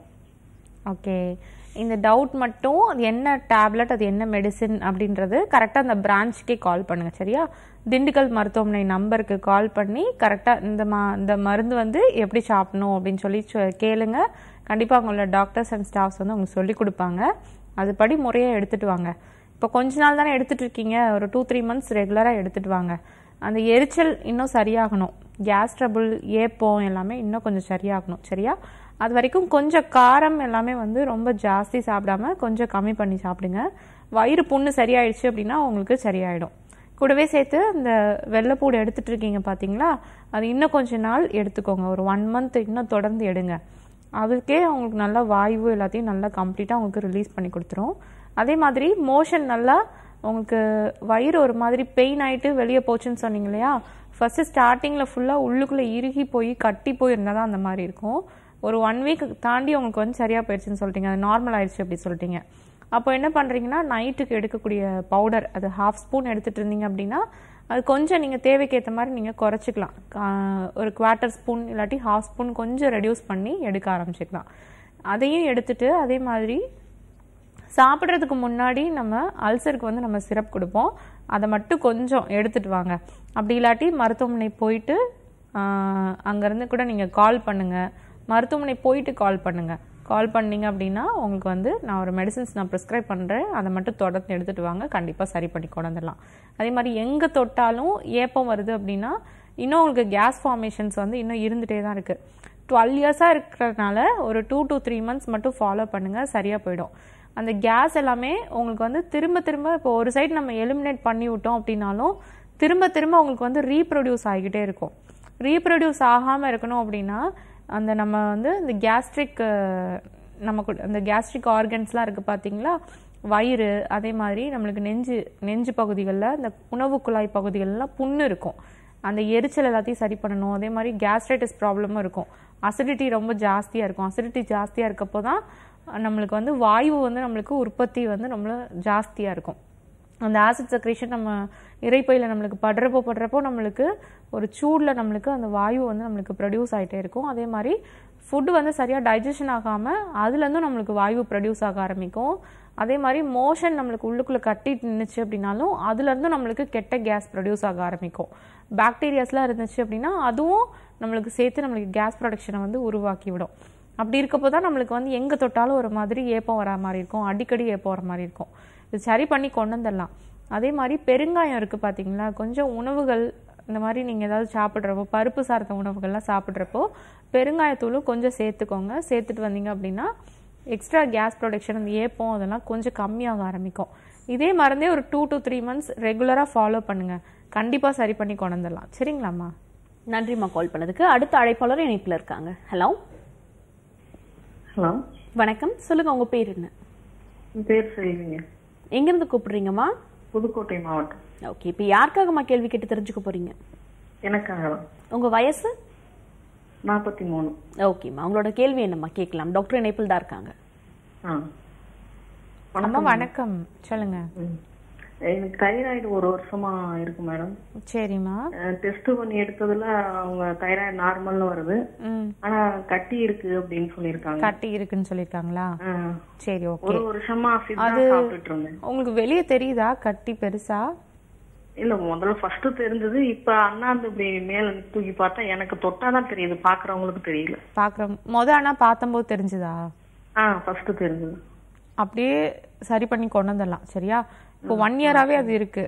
ஓகே இந்த டவுட் மட்டும் அது என்ன டேப்லெட் அது என்ன மெடிசின் அப்படின்றது கரெக்டாக அந்த பிரான்ச்சுக்கே கால் பண்ணுங்க சரியா திண்டுக்கல் மருத்துவமனை நம்பருக்கு கால் பண்ணி கரெக்டாக இந்த மா இந்த மருந்து வந்து எப்படி சாப்பிடணும் அப்படின்னு சொல்லி சொ- கேளுங்க கண்டிப்பாக அவங்களோட டாக்டர்ஸ் அண்ட் ஸ்டாஃப்ஸ் வந்து உங்களுக்கு சொல்லி கொடுப்பாங்க அதுபடி முறையாக எடுத்துட்டு வாங்க இப்போ கொஞ்ச நாள் தானே எடுத்துட்டு இருக்கீங்க ஒரு டூ த்ரீ மந்த்ஸ் ரெகுலராக எடுத்துட்டு வாங்க அந்த எரிச்சல் இன்னும் சரியாகணும் கேஸ் ட்ரபுள் ஏப்பம் எல்லாமே இன்னும் கொஞ்சம் சரியாகணும் சரியா அது வரைக்கும் கொஞ்சம் காரம் எல்லாமே வந்து ரொம்ப ஜாஸ்தி சாப்பிடாம கொஞ்சம் கம்மி பண்ணி சாப்பிடுங்க வயிறு புண்ணு சரியாயிடுச்சு அப்படின்னா உங்களுக்கு சரியாயிடும் கூடவே சேர்த்து இந்த வெள்ளைப்பூடு எடுத்துட்டு இருக்கீங்க பார்த்தீங்களா அது இன்னும் கொஞ்ச நாள் எடுத்துக்கோங்க ஒரு ஒன் மந்த் இன்னும் தொடர்ந்து எடுங்க அதுக்கே அவங்களுக்கு நல்லா வாய்வு எல்லாத்தையும் நல்லா கம்ப்ளீட்டாக உங்களுக்கு ரிலீஸ் பண்ணி கொடுத்துரும் அதே மாதிரி மோஷன் நல்லா உங்களுக்கு வயிறு ஒரு மாதிரி பெயின் ஆயிட்டு வெளியே போச்சுன்னு சொன்னீங்க இல்லையா ஃபர்ஸ்ட் ஸ்டார்டிங்கில் ஃபுல்லாக உள்ளுக்குள்ளே இறுகி போய் கட்டி போய் இருந்தால் தான் அந்த மாதிரி இருக்கும் ஒரு ஒன் வீக் தாண்டி உங்களுக்கு வந்து சரியாக போயிடுச்சுன்னு சொல்லிட்டீங்க அது நார்மல் ஆயிடுச்சு அப்படி சொல்லிட்டீங்க அப்போ என்ன பண்ணுறீங்கன்னா நைட்டுக்கு எடுக்கக்கூடிய பவுடர் அது ஹாஃப் ஸ்பூன் எடுத்துட்டு இருந்தீங்க அப்படின்னா அது கொஞ்சம் நீங்கள் தேவைக்கு ஏற்ற மாதிரி நீங்கள் குறைச்சிக்கலாம் கா- ஒரு குவார்ட்டர் ஸ்பூன் இல்லாட்டி ஹாஃப் ஸ்பூன் கொஞ்சம் ரெடியூஸ் பண்ணி எடுக்க ஆரம்பிச்சுக்கலாம் அதையும் எடுத்துட்டு அதே மாதிரி சாப்பிட்றதுக்கு முன்னாடி நம்ம அல்சருக்கு வந்து நம்ம சிரப் கொடுப்போம் அதை மட்டும் கொஞ்சம் எடுத்துட்டு வாங்க அப்படி இல்லாட்டி மருத்துவமனை போயிட்டு ஆஹ், அங்கேருந்து கூட நீங்கள் கால் பண்ணுங்கள் மருத்துவமனை போயிட்டு கால் பண்ணுங்கள் கால் பண்ணீங்க அப்படின்னா உங்களுக்கு வந்து நான் ஒரு மெடிசின்ஸ் நான் ப்ரிஸ்கிரைப் பண்ணுறேன் அதை மட்டும் தொடர்ந்து எடுத்துட்டு வாங்க கண்டிப்பாக சரி பண்ணி கொண்டு வந்துடலாம் அதே மாதிரி எங்கே தொட்டாலும் ஏப்பம் வருது அப்படின்னா இன்னும் உங்களுக்கு கேஸ் ஃபார்மேஷன்ஸ் வந்து இன்னும் இருந்துகிட்டே தான் இருக்குது டுவெல் இயர்ஸாக இருக்கிறதுனால ஒரு டூ to த்ரீ மந்த்ஸ் மட்டும் ஃபாலோ பண்ணுங்கள் சரியாக போயிடும் அந்த கேஸ் எல்லாமே உங்களுக்கு வந்து திரும்ப திரும்ப இப்போ ஒரு சைடு நம்ம எலிமினேட் பண்ணி விட்டோம் அப்படின்னாலும் திரும்ப திரும்ப உங்களுக்கு வந்து ரீப்ரொடியூஸ் ஆகிக்கிட்டே இருக்கும் ரீப்ரொடியூஸ் ஆகாமல் இருக்கணும் அப்படின்னா அந்த நம்ம வந்து இந்த கேஸ்ட்ரிக் நமக்கு அந்த கேஸ்ட்ரிக் ஆர்கன்ஸ்லாம் இருக்குது பார்த்தீங்களா வயிறு அதே மாதிரி நம்மளுக்கு நெஞ்சு நெஞ்சு பகுதிகளில் இந்த உணவு குழாய் பகுதிகளெலாம் புண்ணு இருக்கும் அந்த எரிச்சல் எல்லாத்தையும் சரி பண்ணணும் அதே மாதிரி கேஸ்ட்ரைட்டிஸ் ப்ராப்ளமும் இருக்கும் அசிடிட்டி ரொம்ப ஜாஸ்தியாக இருக்கும் அசிடிட்டி ஜாஸ்தியாக இருக்கப்போ தான் நம்மளுக்கு வந்து வாயு வந்து நம்மளுக்கு உற்பத்தி வந்து நம்மள ஜாஸ்தியாக இருக்கும் அந்த ஆசிட் செக்ரேஷன் நம்ம இறைப்பையில் நம்மளுக்கு படுறப்போ படுறப்போ நம்மளுக்கு ஒரு சூடில் நம்மளுக்கு அந்த வாயு வந்து நம்மளுக்கு ப்ரொடியூஸ் ஆகிட்டே இருக்கும் அதே மாதிரி ஃபுட்டு வந்து சரியாக டைஜஷன் ஆகாமல் அதுலேருந்தும் நம்மளுக்கு வாயு ப்ரொடியூஸ் ஆக ஆரம்பிக்கும் அதே மாதிரி மோஷன் நம்மளுக்கு உள்ளுக்குள்ளே கட்டி நின்றுச்சு அப்படின்னாலும் அதுலேருந்து நம்மளுக்கு கெட்ட கேஸ் ப்ரொடியூஸ் ஆக ஆரம்பிக்கும் பாக்டீரியாஸ்லாம் இருந்துச்சு அப்படின்னா அதுவும் நம்மளுக்கு சேர்த்து நம்மளுக்கு கேஸ் ப்ரொடக்ஷனை வந்து உருவாக்கி விடும் அப்படி இருக்கப்போ தான் நம்மளுக்கு வந்து எங்கே தொட்டாலும் ஒரு மாதிரி ஏப்பம் வர மாதிரி இருக்கும் அடிக்கடி ஏப்பம் வர மாதிரி இருக்கும் இது சரி பண்ணி கொண்டு வந்துடலாம் அதே மாதிரி பெருங்காயம் இருக்குது பார்த்தீங்களா கொஞ்சம் உணவுகள் இந்த மாதிரி நீங்கள் ஏதாவது சாப்பிட்றப்போ பருப்பு சார்ந்த உணவுகள்லாம் சாப்பிட்றப்போ பெருங்காயத்தூளும் கொஞ்சம் சேர்த்துக்கோங்க சேர்த்துட்டு வந்தீங்க அப்படின்னா எக்ஸ்ட்ரா கேஸ் ப்ரொடக்ஷன் அந்த ஏப்பம் அதெல்லாம் கொஞ்சம் கம்மியாக ஆரம்பிக்கும் இதே மருந்தே ஒரு டூ டு த்ரீ மந்த்ஸ் ரெகுலராக ஃபாலோ பண்ணுங்க கண்டிப்பாக சரி பண்ணி கொண்டு வந்துடலாம் சரிங்களாம்மா நன்றிம்மா கால் பண்ணதுக்கு அடுத்த அழைப்பாளர் இணைப்புல இருக்காங்க ஹலோ ஹலோ வணக்கம் சொல்லுங்க உங்க பேர் என்ன என் பேர் செல்விங்க எங்கிருந்து கூப்பிடுறீங்கம்மா புதுக்கோட்டை மாவட்டம் ஓகே இப்போ யாருக்காகம்மா கேள்வி கேட்டு தெரிஞ்சுக்க போறீங்க எனக்காக தான் உங்க வயசு நாற்பத்தி மூணு ஓகேம்மா உங்களோட கேள்வி என்னம்மா கேட்கலாம் டாக்டர் இணைப்பில் தான் இருக்காங்க ஆ அம்மா வணக்கம் சொல்லுங்க ம். எனக்கு தைராய்டு ஒரு வருஷமா இருக்கு மேடம் சரிம்மா டெஸ்ட் பண்ணி எடுத்ததுல அவங்க தைராய்டு நார்மல்னு வருது ம் ஆனா கட்டி இருக்கு அப்படின்னு சொல்லியிருக்காங்க கட்டி இருக்குன்னு சொல்லியிருக்காங்களா ஆ. சரி ஓகே ஒரு வருஷமா சித்தா அது சாப்பிட்டுட்டு இருந்தேன் உங்களுக்கு வெளியே தெரியுதா கட்டி பெருசா இல்ல முதல்ல ஃபர்ஸ்ட் தெரிஞ்சது இப்ப அண்ணாந்து இப்படி மேல தூக்கி பார்த்தா எனக்கு தொட்டாதான் தெரியுது பாக்குறவங்களுக்கு தெரியல பாக்குறோம் முத ஆனா பார்த்தம்போது தெரிஞ்சுதா ஆ ஃபர்ஸ்ட் தெரிஞ்சது அப்படியே சரி பண்ணி கொண்டு வந்துடலாம் சரியா இப்போ ஒன் இயராவே அது இருக்கு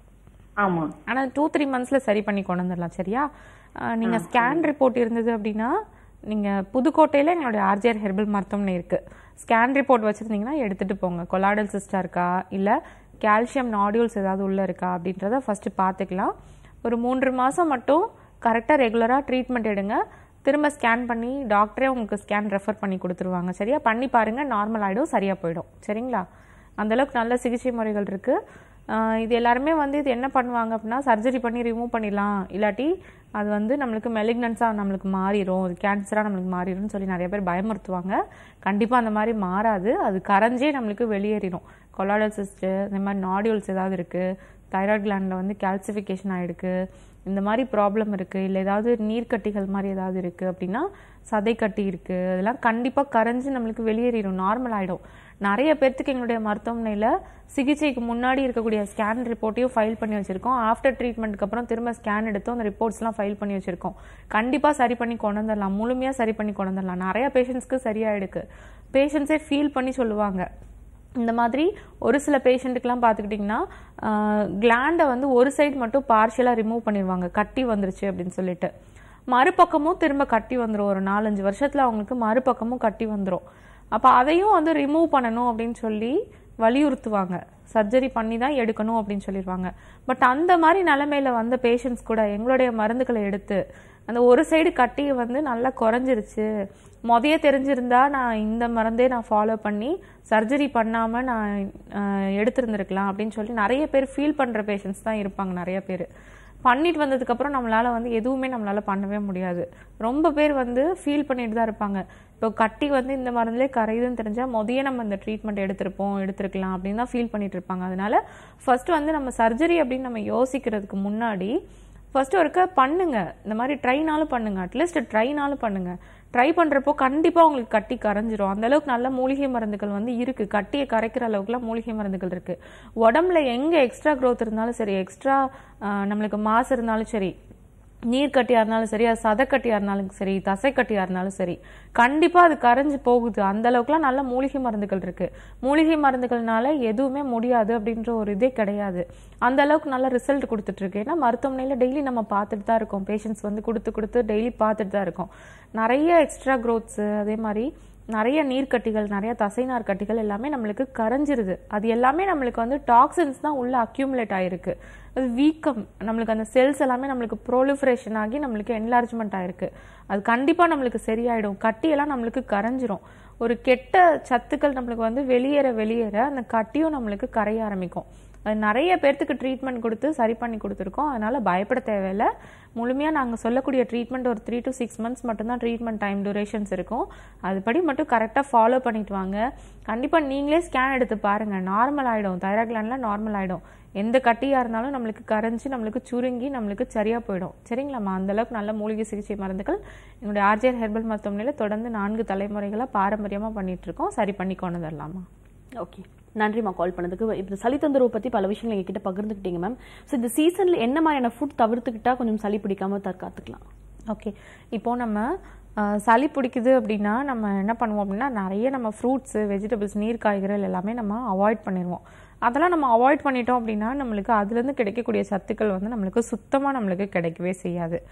ஆமா ஆனா டூ த்ரீ மந்த்ஸ்ல சரி பண்ணி கொண்டு வந்துடலாம் சரியா அஹ் நீங்க ஸ்கேன் ரிப்போர்ட் இருந்தது அப்படின்னா நீங்க புதுக்கோட்டையில எங்களுடைய ஆர்ஜிஆர் ஹெர்பல் மருத்துவமனை இருக்கு ஸ்கேன் ரிப்போர்ட் வச்சிருந்தீங்கன்னா எடுத்துட்டு போங்க கொலாடல் சிஸ்டா இருக்கா இல்ல கால்சியம் நாடியூல்ஸ் ஏதாவது உள்ள இருக்கா அப்படின்றத ஃபர்ஸ்ட் பார்த்துக்கலாம் ஒரு மூன்று மாசம் மட்டும் கரெக்டா ரெகுலரா ட்ரீட்மெண்ட் எடுங்க திரும்ப ஸ்கேன் பண்ணி டாக்டரே உங்களுக்கு ஸ்கேன் ரெஃபர் பண்ணி கொடுத்துருவாங்க சரியா பண்ணி பாருங்க நார்மல் ஆயிடும் சரியா போயிடும் சரிங்களா அந்த அளவுக்கு நல்ல சிகிச்சை முறைகள் இருக்கு ஆஹ் இது எல்லாருமே வந்து இது என்ன பண்ணுவாங்க அப்படின்னா சர்ஜரி பண்ணி ரிமூவ் பண்ணிடலாம் இல்லாட்டி அது வந்து நம்மளுக்கு மெலிக்னன்ஸாக நம்மளுக்கு மாறிடும் அது கேன்சராக நம்மளுக்கு மாறிடும்னு சொல்லி நிறைய பேர் பயமுறுத்துவாங்க கண்டிப்பாக அந்த மாதிரி மாறாது அது கரைஞ்சே நம்மளுக்கு வெளியேறிடும் கொலாடல் சிஸ்ட்டு இந்த மாதிரி நாடியூல்ஸ் ஏதாவது இருக்குது தைராய்டு கிளாண்டில் வந்து கால்சிஃபிகேஷன் ஆகிருக்கு இந்த மாதிரி ப்ராப்ளம் இருக்குது இல்லை ஏதாவது நீர்க்கட்டிகள் மாதிரி ஏதாவது இருக்குது அப்படின்னா சதை கட்டி இருக்குது அதெல்லாம் கண்டிப்பாக கரைஞ்சு நம்மளுக்கு வெளியேறிடும் நார்மல் ஆகிடும் நிறைய பேர்த்துக்கு எங்களுடைய மருத்துவமனையில் சிகிச்சைக்கு முன்னாடி இருக்கக்கூடிய ஸ்கேன் ரிப்போர்ட்டையும் ஃபைல் பண்ணி வச்சிருக்கோம் ஆஃப்டர் ட்ரீட்மெண்ட்க்கு அப்புறம் திரும்ப ஸ்கேன் எடுத்து அந்த ரிப்போர்ட்ஸ்லாம் ஃபைல் பண்ணி வச்சிருக்கோம் கண்டிப்பாக சரி பண்ணி கொண்டு வந்துடலாம் முழுமையாக சரி பண்ணி கொண்டு வந்துடலாம் நிறைய பேஷண்ட்ஸ்க்கு சரியாயிடுக்கு பேஷண்ட்ஸே ஃபீல் பண்ணி சொல்லுவாங்க இந்த மாதிரி ஒரு சில பேஷண்ட்டுக்கெலாம் பார்த்துக்கிட்டிங்கன்னா கிளாண்டை வந்து ஒரு சைடு மட்டும் பார்ஷியலாக ரிமூவ் பண்ணிடுவாங்க கட்டி வந்துருச்சு அப்படின்னு சொல்லிட்டு மறுபக்கமும் திரும்ப கட்டி வந்துடும் ஒரு நாலஞ்சு வருஷத்தில் அவங்களுக்கு மறுபக்கமும் கட்டி வந்துடும் அப்போ அதையும் வந்து ரிமூவ் பண்ணணும் அப்படின்னு சொல்லி வலியுறுத்துவாங்க சர்ஜரி பண்ணி தான் எடுக்கணும் அப்படின்னு சொல்லிடுவாங்க பட் அந்த மாதிரி நிலைமையில வந்த பேஷண்ட்ஸ் கூட எங்களுடைய மருந்துகளை எடுத்து அந்த ஒரு சைடு கட்டி வந்து நல்லா குறைஞ்சிருச்சு முதைய தெரிஞ்சிருந்தா நான் இந்த மருந்தே நான் ஃபாலோ பண்ணி சர்ஜரி பண்ணாம நான் அஹ், எடுத்திருந்திருக்கலாம் அப்படின்னு சொல்லி நிறைய பேர் ஃபீல் பண்ற பேஷண்ட்ஸ் தான் இருப்பாங்க நிறைய பேர் பண்ணிட்டு வந்ததுக்கு அப்புறம் நம்மளால வந்து எதுவுமே நம்மளால பண்ணவே முடியாது ரொம்ப பேர் வந்து ஃபீல் பண்ணிட்டு தான் இருப்பாங்க இப்போ கட்டி வந்து இந்த மருந்துலேயே கரையுதுன்னு தெரிஞ்சா முதைய நம்ம இந்த ட்ரீட்மெண்ட் எடுத்திருப்போம் எடுத்திருக்கலாம் அப்படின்னு தான் ஃபீல் பண்ணிட்டு இருப்பாங்க அதனால ஃபர்ஸ்ட் வந்து நம்ம சர்ஜரி அப்படின்னு நம்ம யோசிக்கிறதுக்கு முன்னாடி ஃபர்ஸ்ட் ஒருக்க பண்ணுங்க இந்த மாதிரி ட்ரைனாலும் பண்ணுங்க அட்லீஸ்ட் ட்ரைனாலும் பண்ணுங்க ட்ரை பண்றப்போ கண்டிப்பா உங்களுக்கு கட்டி கரைஞ்சிரும் அந்த அளவுக்கு நல்ல மூலிகை மருந்துகள் வந்து இருக்கு கட்டியை கரைக்கிற அளவுக்குலாம் மூலிகை மருந்துகள் இருக்கு உடம்புல எங்க எக்ஸ்ட்ரா growth இருந்தாலும் சரி எக்ஸ்ட்ரா நம்மளுக்கு மாசு இருந்தாலும் சரி நீர்க்கட்டியா இருந்தாலும் சரி அது சதைக்கட்டியா இருந்தாலும் சரி தசைக்கட்டியா இருந்தாலும் சரி கண்டிப்பா அது கரைஞ்சு போகுது அந்த அளவுக்குலாம் நல்ல மூலிகை மருந்துகள் இருக்கு மூலிகை மருந்துகள்னால எதுவுமே முடியாது அப்படின்ற ஒரு இதே கிடையாது அந்த அளவுக்கு நல்ல ரிசல்ட் கொடுத்துட்டு இருக்கு ஏன்னா மருத்துவமனையில டெய்லி நம்ம பார்த்துட்டு தான் இருக்கோம் பேஷண்ட்ஸ் வந்து கொடுத்து கொடுத்து டெய்லி பார்த்துட்டு தான் இருக்கோம் நிறைய எக்ஸ்ட்ரா growths அதே மாதிரி நிறைய நீர்க்கட்டிகள் நிறைய தசைநார் கட்டிகள் எல்லாமே நம்மளுக்கு கரைஞ்சிருது அது எல்லாமே நம்மளுக்கு வந்து டாக்ஸின்ஸ் தான் உள்ள அக்யூமுலேட் ஆயிருக்கு அது வீக்கம் நம்மளுக்கு அந்த செல்ஸ் எல்லாமே நம்மளுக்கு ப்ரோலிஃபரேஷன் ஆகி நம்மளுக்கு என்லார்ஜ்மெண்ட் ஆயிருக்கு அது கண்டிப்பா நம்மளுக்கு சரியாயிடும் கட்டியெல்லாம் நம்மளுக்கு கரைஞ்சிரும் ஒரு கெட்ட சத்துக்கள் நம்மளுக்கு வந்து வெளியேற வெளியேற அந்த கட்டியும் நம்மளுக்கு கரைய ஆரம்பிக்கும் அது நிறைய பேர்த்துக்கு ட்ரீட்மெண்ட் கொடுத்து சரி பண்ணி கொடுத்துருக்கோம் அதனால பயப்பட தேவையில்லை முழுமையாக நாங்கள் சொல்லக்கூடிய ட்ரீட்மெண்ட் ஒரு த்ரீ டு சிக்ஸ் மந்த்ஸ் மட்டும்தான் ட்ரீட்மெண்ட் டைம் டியூரேஷன்ஸ் இருக்கும் அதுபடி மட்டும் கரெக்டாக ஃபாலோ பண்ணிட்டு வாங்க கண்டிப்பாக நீங்களே ஸ்கேன் எடுத்து பாருங்க நார்மல் ஆகிடும் தைராக்லாண்டில் நார்மல் ஆகிடும் எந்த கட்டியாக இருந்தாலும் நம்மளுக்கு கரைஞ்சி நம்மளுக்கு சுருங்கி நம்மளுக்கு சரியாக போயிடும் சரிங்களாம்மா அந்த அளவுக்கு நல்ல மூலிகை சிகிச்சை மருந்துகள் எங்களுடைய ஆர்ஜிஆர் ஹெர்பல் மருத்துவமனையில் தொடர்ந்து நான்கு தலைமுறைகளாக பாரம்பரியமாக பண்ணிட்டு இருக்கோம் சரி பண்ணி கொண்டு வரலாமா ஓகே நன்றிம்மா கால் பண்ணதுக்கு இப்போ சளி தொந்தரவு பத்தி பல விஷயங்கள் எங்ககிட்ட பகிர்ந்துக்கிட்டீங்க மேம் ஸோ இந்த சீசன்ல என்ன மாதிரியான ஃபுட் தவிர்த்துக்கிட்டா கொஞ்சம் சளி பிடிக்காம தற்காத்துக்கலாம் ஓகே இப்போ நம்ம அஹ், சளி பிடிக்குது அப்படின்னா நம்ம என்ன பண்ணுவோம் அப்படின்னா நிறைய நம்ம ஃப்ரூட்ஸு வெஜிடபிள்ஸ் நீர் காய்கறிகள் எல்லாமே நம்ம அவாய்ட் பண்ணிடுவோம் அதெல்லாம் நம்ம அவாய்ட் பண்ணிட்டோம் அப்படின்னா நம்மளுக்கு அதுலேருந்து கிடைக்கக்கூடிய சத்துக்கள் வந்து நம்மளுக்கு சுத்தமாக நம்மளுக்கு கிடைக்கவே செய்யாது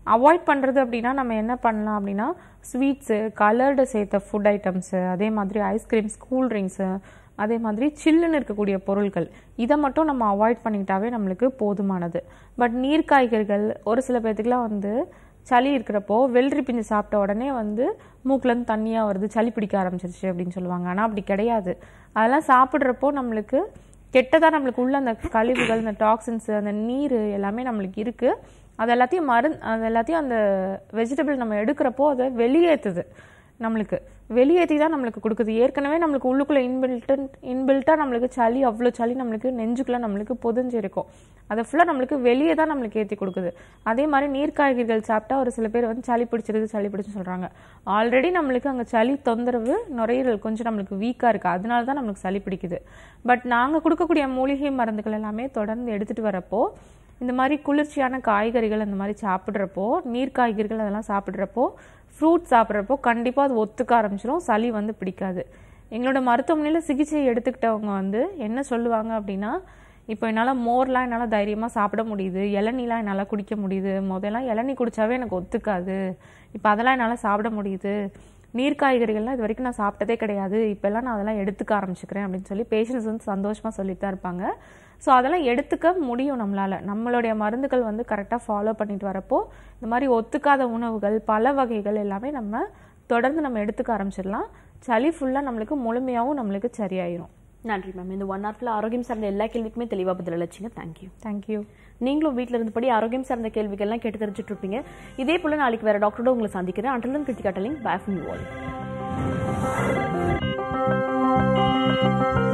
அவாய்ட் பண்ணுறது அப்படின்னா நம்ம என்ன பண்ணலாம் அப்படின்னா ஸ்வீட்ஸு கலர்டு சேர்த்த ஃபுட் ஐட்டம்ஸு அதே மாதிரி ஐஸ்கிரீம்ஸ் கூல் ட்ரிங்க்ஸு அதே மாதிரி சில்லுன்னு இருக்கக்கூடிய பொருட்கள் இதை மட்டும் நம்ம அவாய்ட் பண்ணிக்கிட்டாவே நம்மளுக்கு போதுமானது பட் நீர் காய்கறிகள் ஒரு சில பேர்த்துக்குலாம் வந்து சளி இருக்கிறப்போ வெள்ளரி பிஞ்சு சாப்பிட்ட உடனே வந்து மூக்குலேருந்து தண்ணியாக வருது சளி பிடிக்க ஆரம்பிச்சிருச்சு அப்படின்னு சொல்லுவாங்க ஆனால் அப்படி கிடையாது அதெல்லாம் சாப்பிட்றப்போ நம்மளுக்கு கெட்டதாக நம்மளுக்கு உள்ள அந்த கழிவுகள் அந்த டாக்ஸின்ஸ் அந்த நீர் எல்லாமே நம்மளுக்கு இருக்குது அது எல்லாத்தையும் மருந்து அது எல்லாத்தையும் அந்த வெஜிடபிள் நம்ம எடுக்கிறப்போ அதை வெளியேற்றுது நம்மளுக்கு வெளியேற்றி தான் நம்மளுக்கு கொடுக்குது ஏற்கனவே நம்மளுக்கு உள்ளுக்குள்ளே இன்பில்டன் இன்பில்ட்டாக நம்மளுக்கு சளி அவ்வளோ சளி நம்மளுக்கு நெஞ்சுக்குள்ளே நம்மளுக்கு புதஞ்சிருக்கும் அதை ஃபுல்லாக நம்மளுக்கு வெளியே தான் நம்மளுக்கு ஏற்றி கொடுக்குது அதே மாதிரி நீர் காய்கறிகள் சாப்பிட்டா ஒரு சில பேர் வந்து சளி பிடிச்சிருக்கு சளி பிடிச்சுன்னு சொல்கிறாங்க ஆல்ரெடி நம்மளுக்கு அங்கே சளி தொந்தரவு நுரையீரல் கொஞ்சம் நம்மளுக்கு வீக்காக இருக்குது அதனால தான் நம்மளுக்கு சளி பிடிக்குது பட் நாங்கள் கொடுக்கக்கூடிய மூலிகை மருந்துகள் எல்லாமே தொடர்ந்து எடுத்துகிட்டு வரப்போ இந்த மாதிரி குளிர்ச்சியான காய்கறிகள் அந்த மாதிரி சாப்பிட்றப்போ நீர் காய்கறிகள் அதெல்லாம் சாப்பிட்றப்போ ஃப்ரூட் சாப்பிட்றப்போ கண்டிப்பாக அது ஒத்துக்க ஆரம்பிச்சிடும் சளி வந்து பிடிக்காது எங்களோட மருத்துவமனையில் சிகிச்சை எடுத்துக்கிட்டவங்க வந்து என்ன சொல்லுவாங்க அப்படின்னா இப்போ என்னால் மோர்லாம் என்னால் தைரியமாக சாப்பிட முடியுது இளநீலாம் என்னால் குடிக்க முடியுது முதல்லாம் இளநீ குடிச்சாவே எனக்கு ஒத்துக்காது இப்போ அதெல்லாம் என்னால் சாப்பிட முடியுது நீர் காய்கறிகள்லாம் இது வரைக்கும் நான் சாப்பிட்டதே கிடையாது இப்போல்லாம் நான் அதெல்லாம் எடுத்துக்க ஆரம்பிச்சுக்கிறேன் அப்படின்னு சொல்லி பேஷண்ட்ஸ் வந்து சந்தோஷமாக சொல்லிட்டு தான் இருப்பாங்க ஸோ அதெல்லாம் எடுத்துக்க முடியும் நம்மளால் நம்மளுடைய மருந்துகள் வந்து கரெக்டாக ஃபாலோ பண்ணிட்டு வரப்போ இந்த மாதிரி ஒத்துக்காத உணவுகள் பல வகைகள் எல்லாமே நம்ம தொடர்ந்து நம்ம எடுத்துக்க ஆரம்பிச்சிடலாம் சளி ஃபுல்லாக நம்மளுக்கு முழுமையாகவும் நம்மளுக்கு சரியாயிரும் நன்றி மேம் இந்த ஒன் ஹவர்ல ஆரோக்கியம் சார்ந்த எல்லா கேள்விக்குமே தெளிவா பதில் அளிச்சிங்க தேங்க்யூ தேங்க்யூ நீங்களும் வீட்ல இருந்தபடி ஆரோக்கியம் சார்ந்த கேள்விகள்லாம் கேட்டு தெரிஞ்சுட்டு இருப்பீங்க இதே போல நாளைக்கு வேற டாக்டரோட உங்களை சந்திக்கிறேன் அண்டலன் கிருத்திகா டலிங் பேஃபன் வால்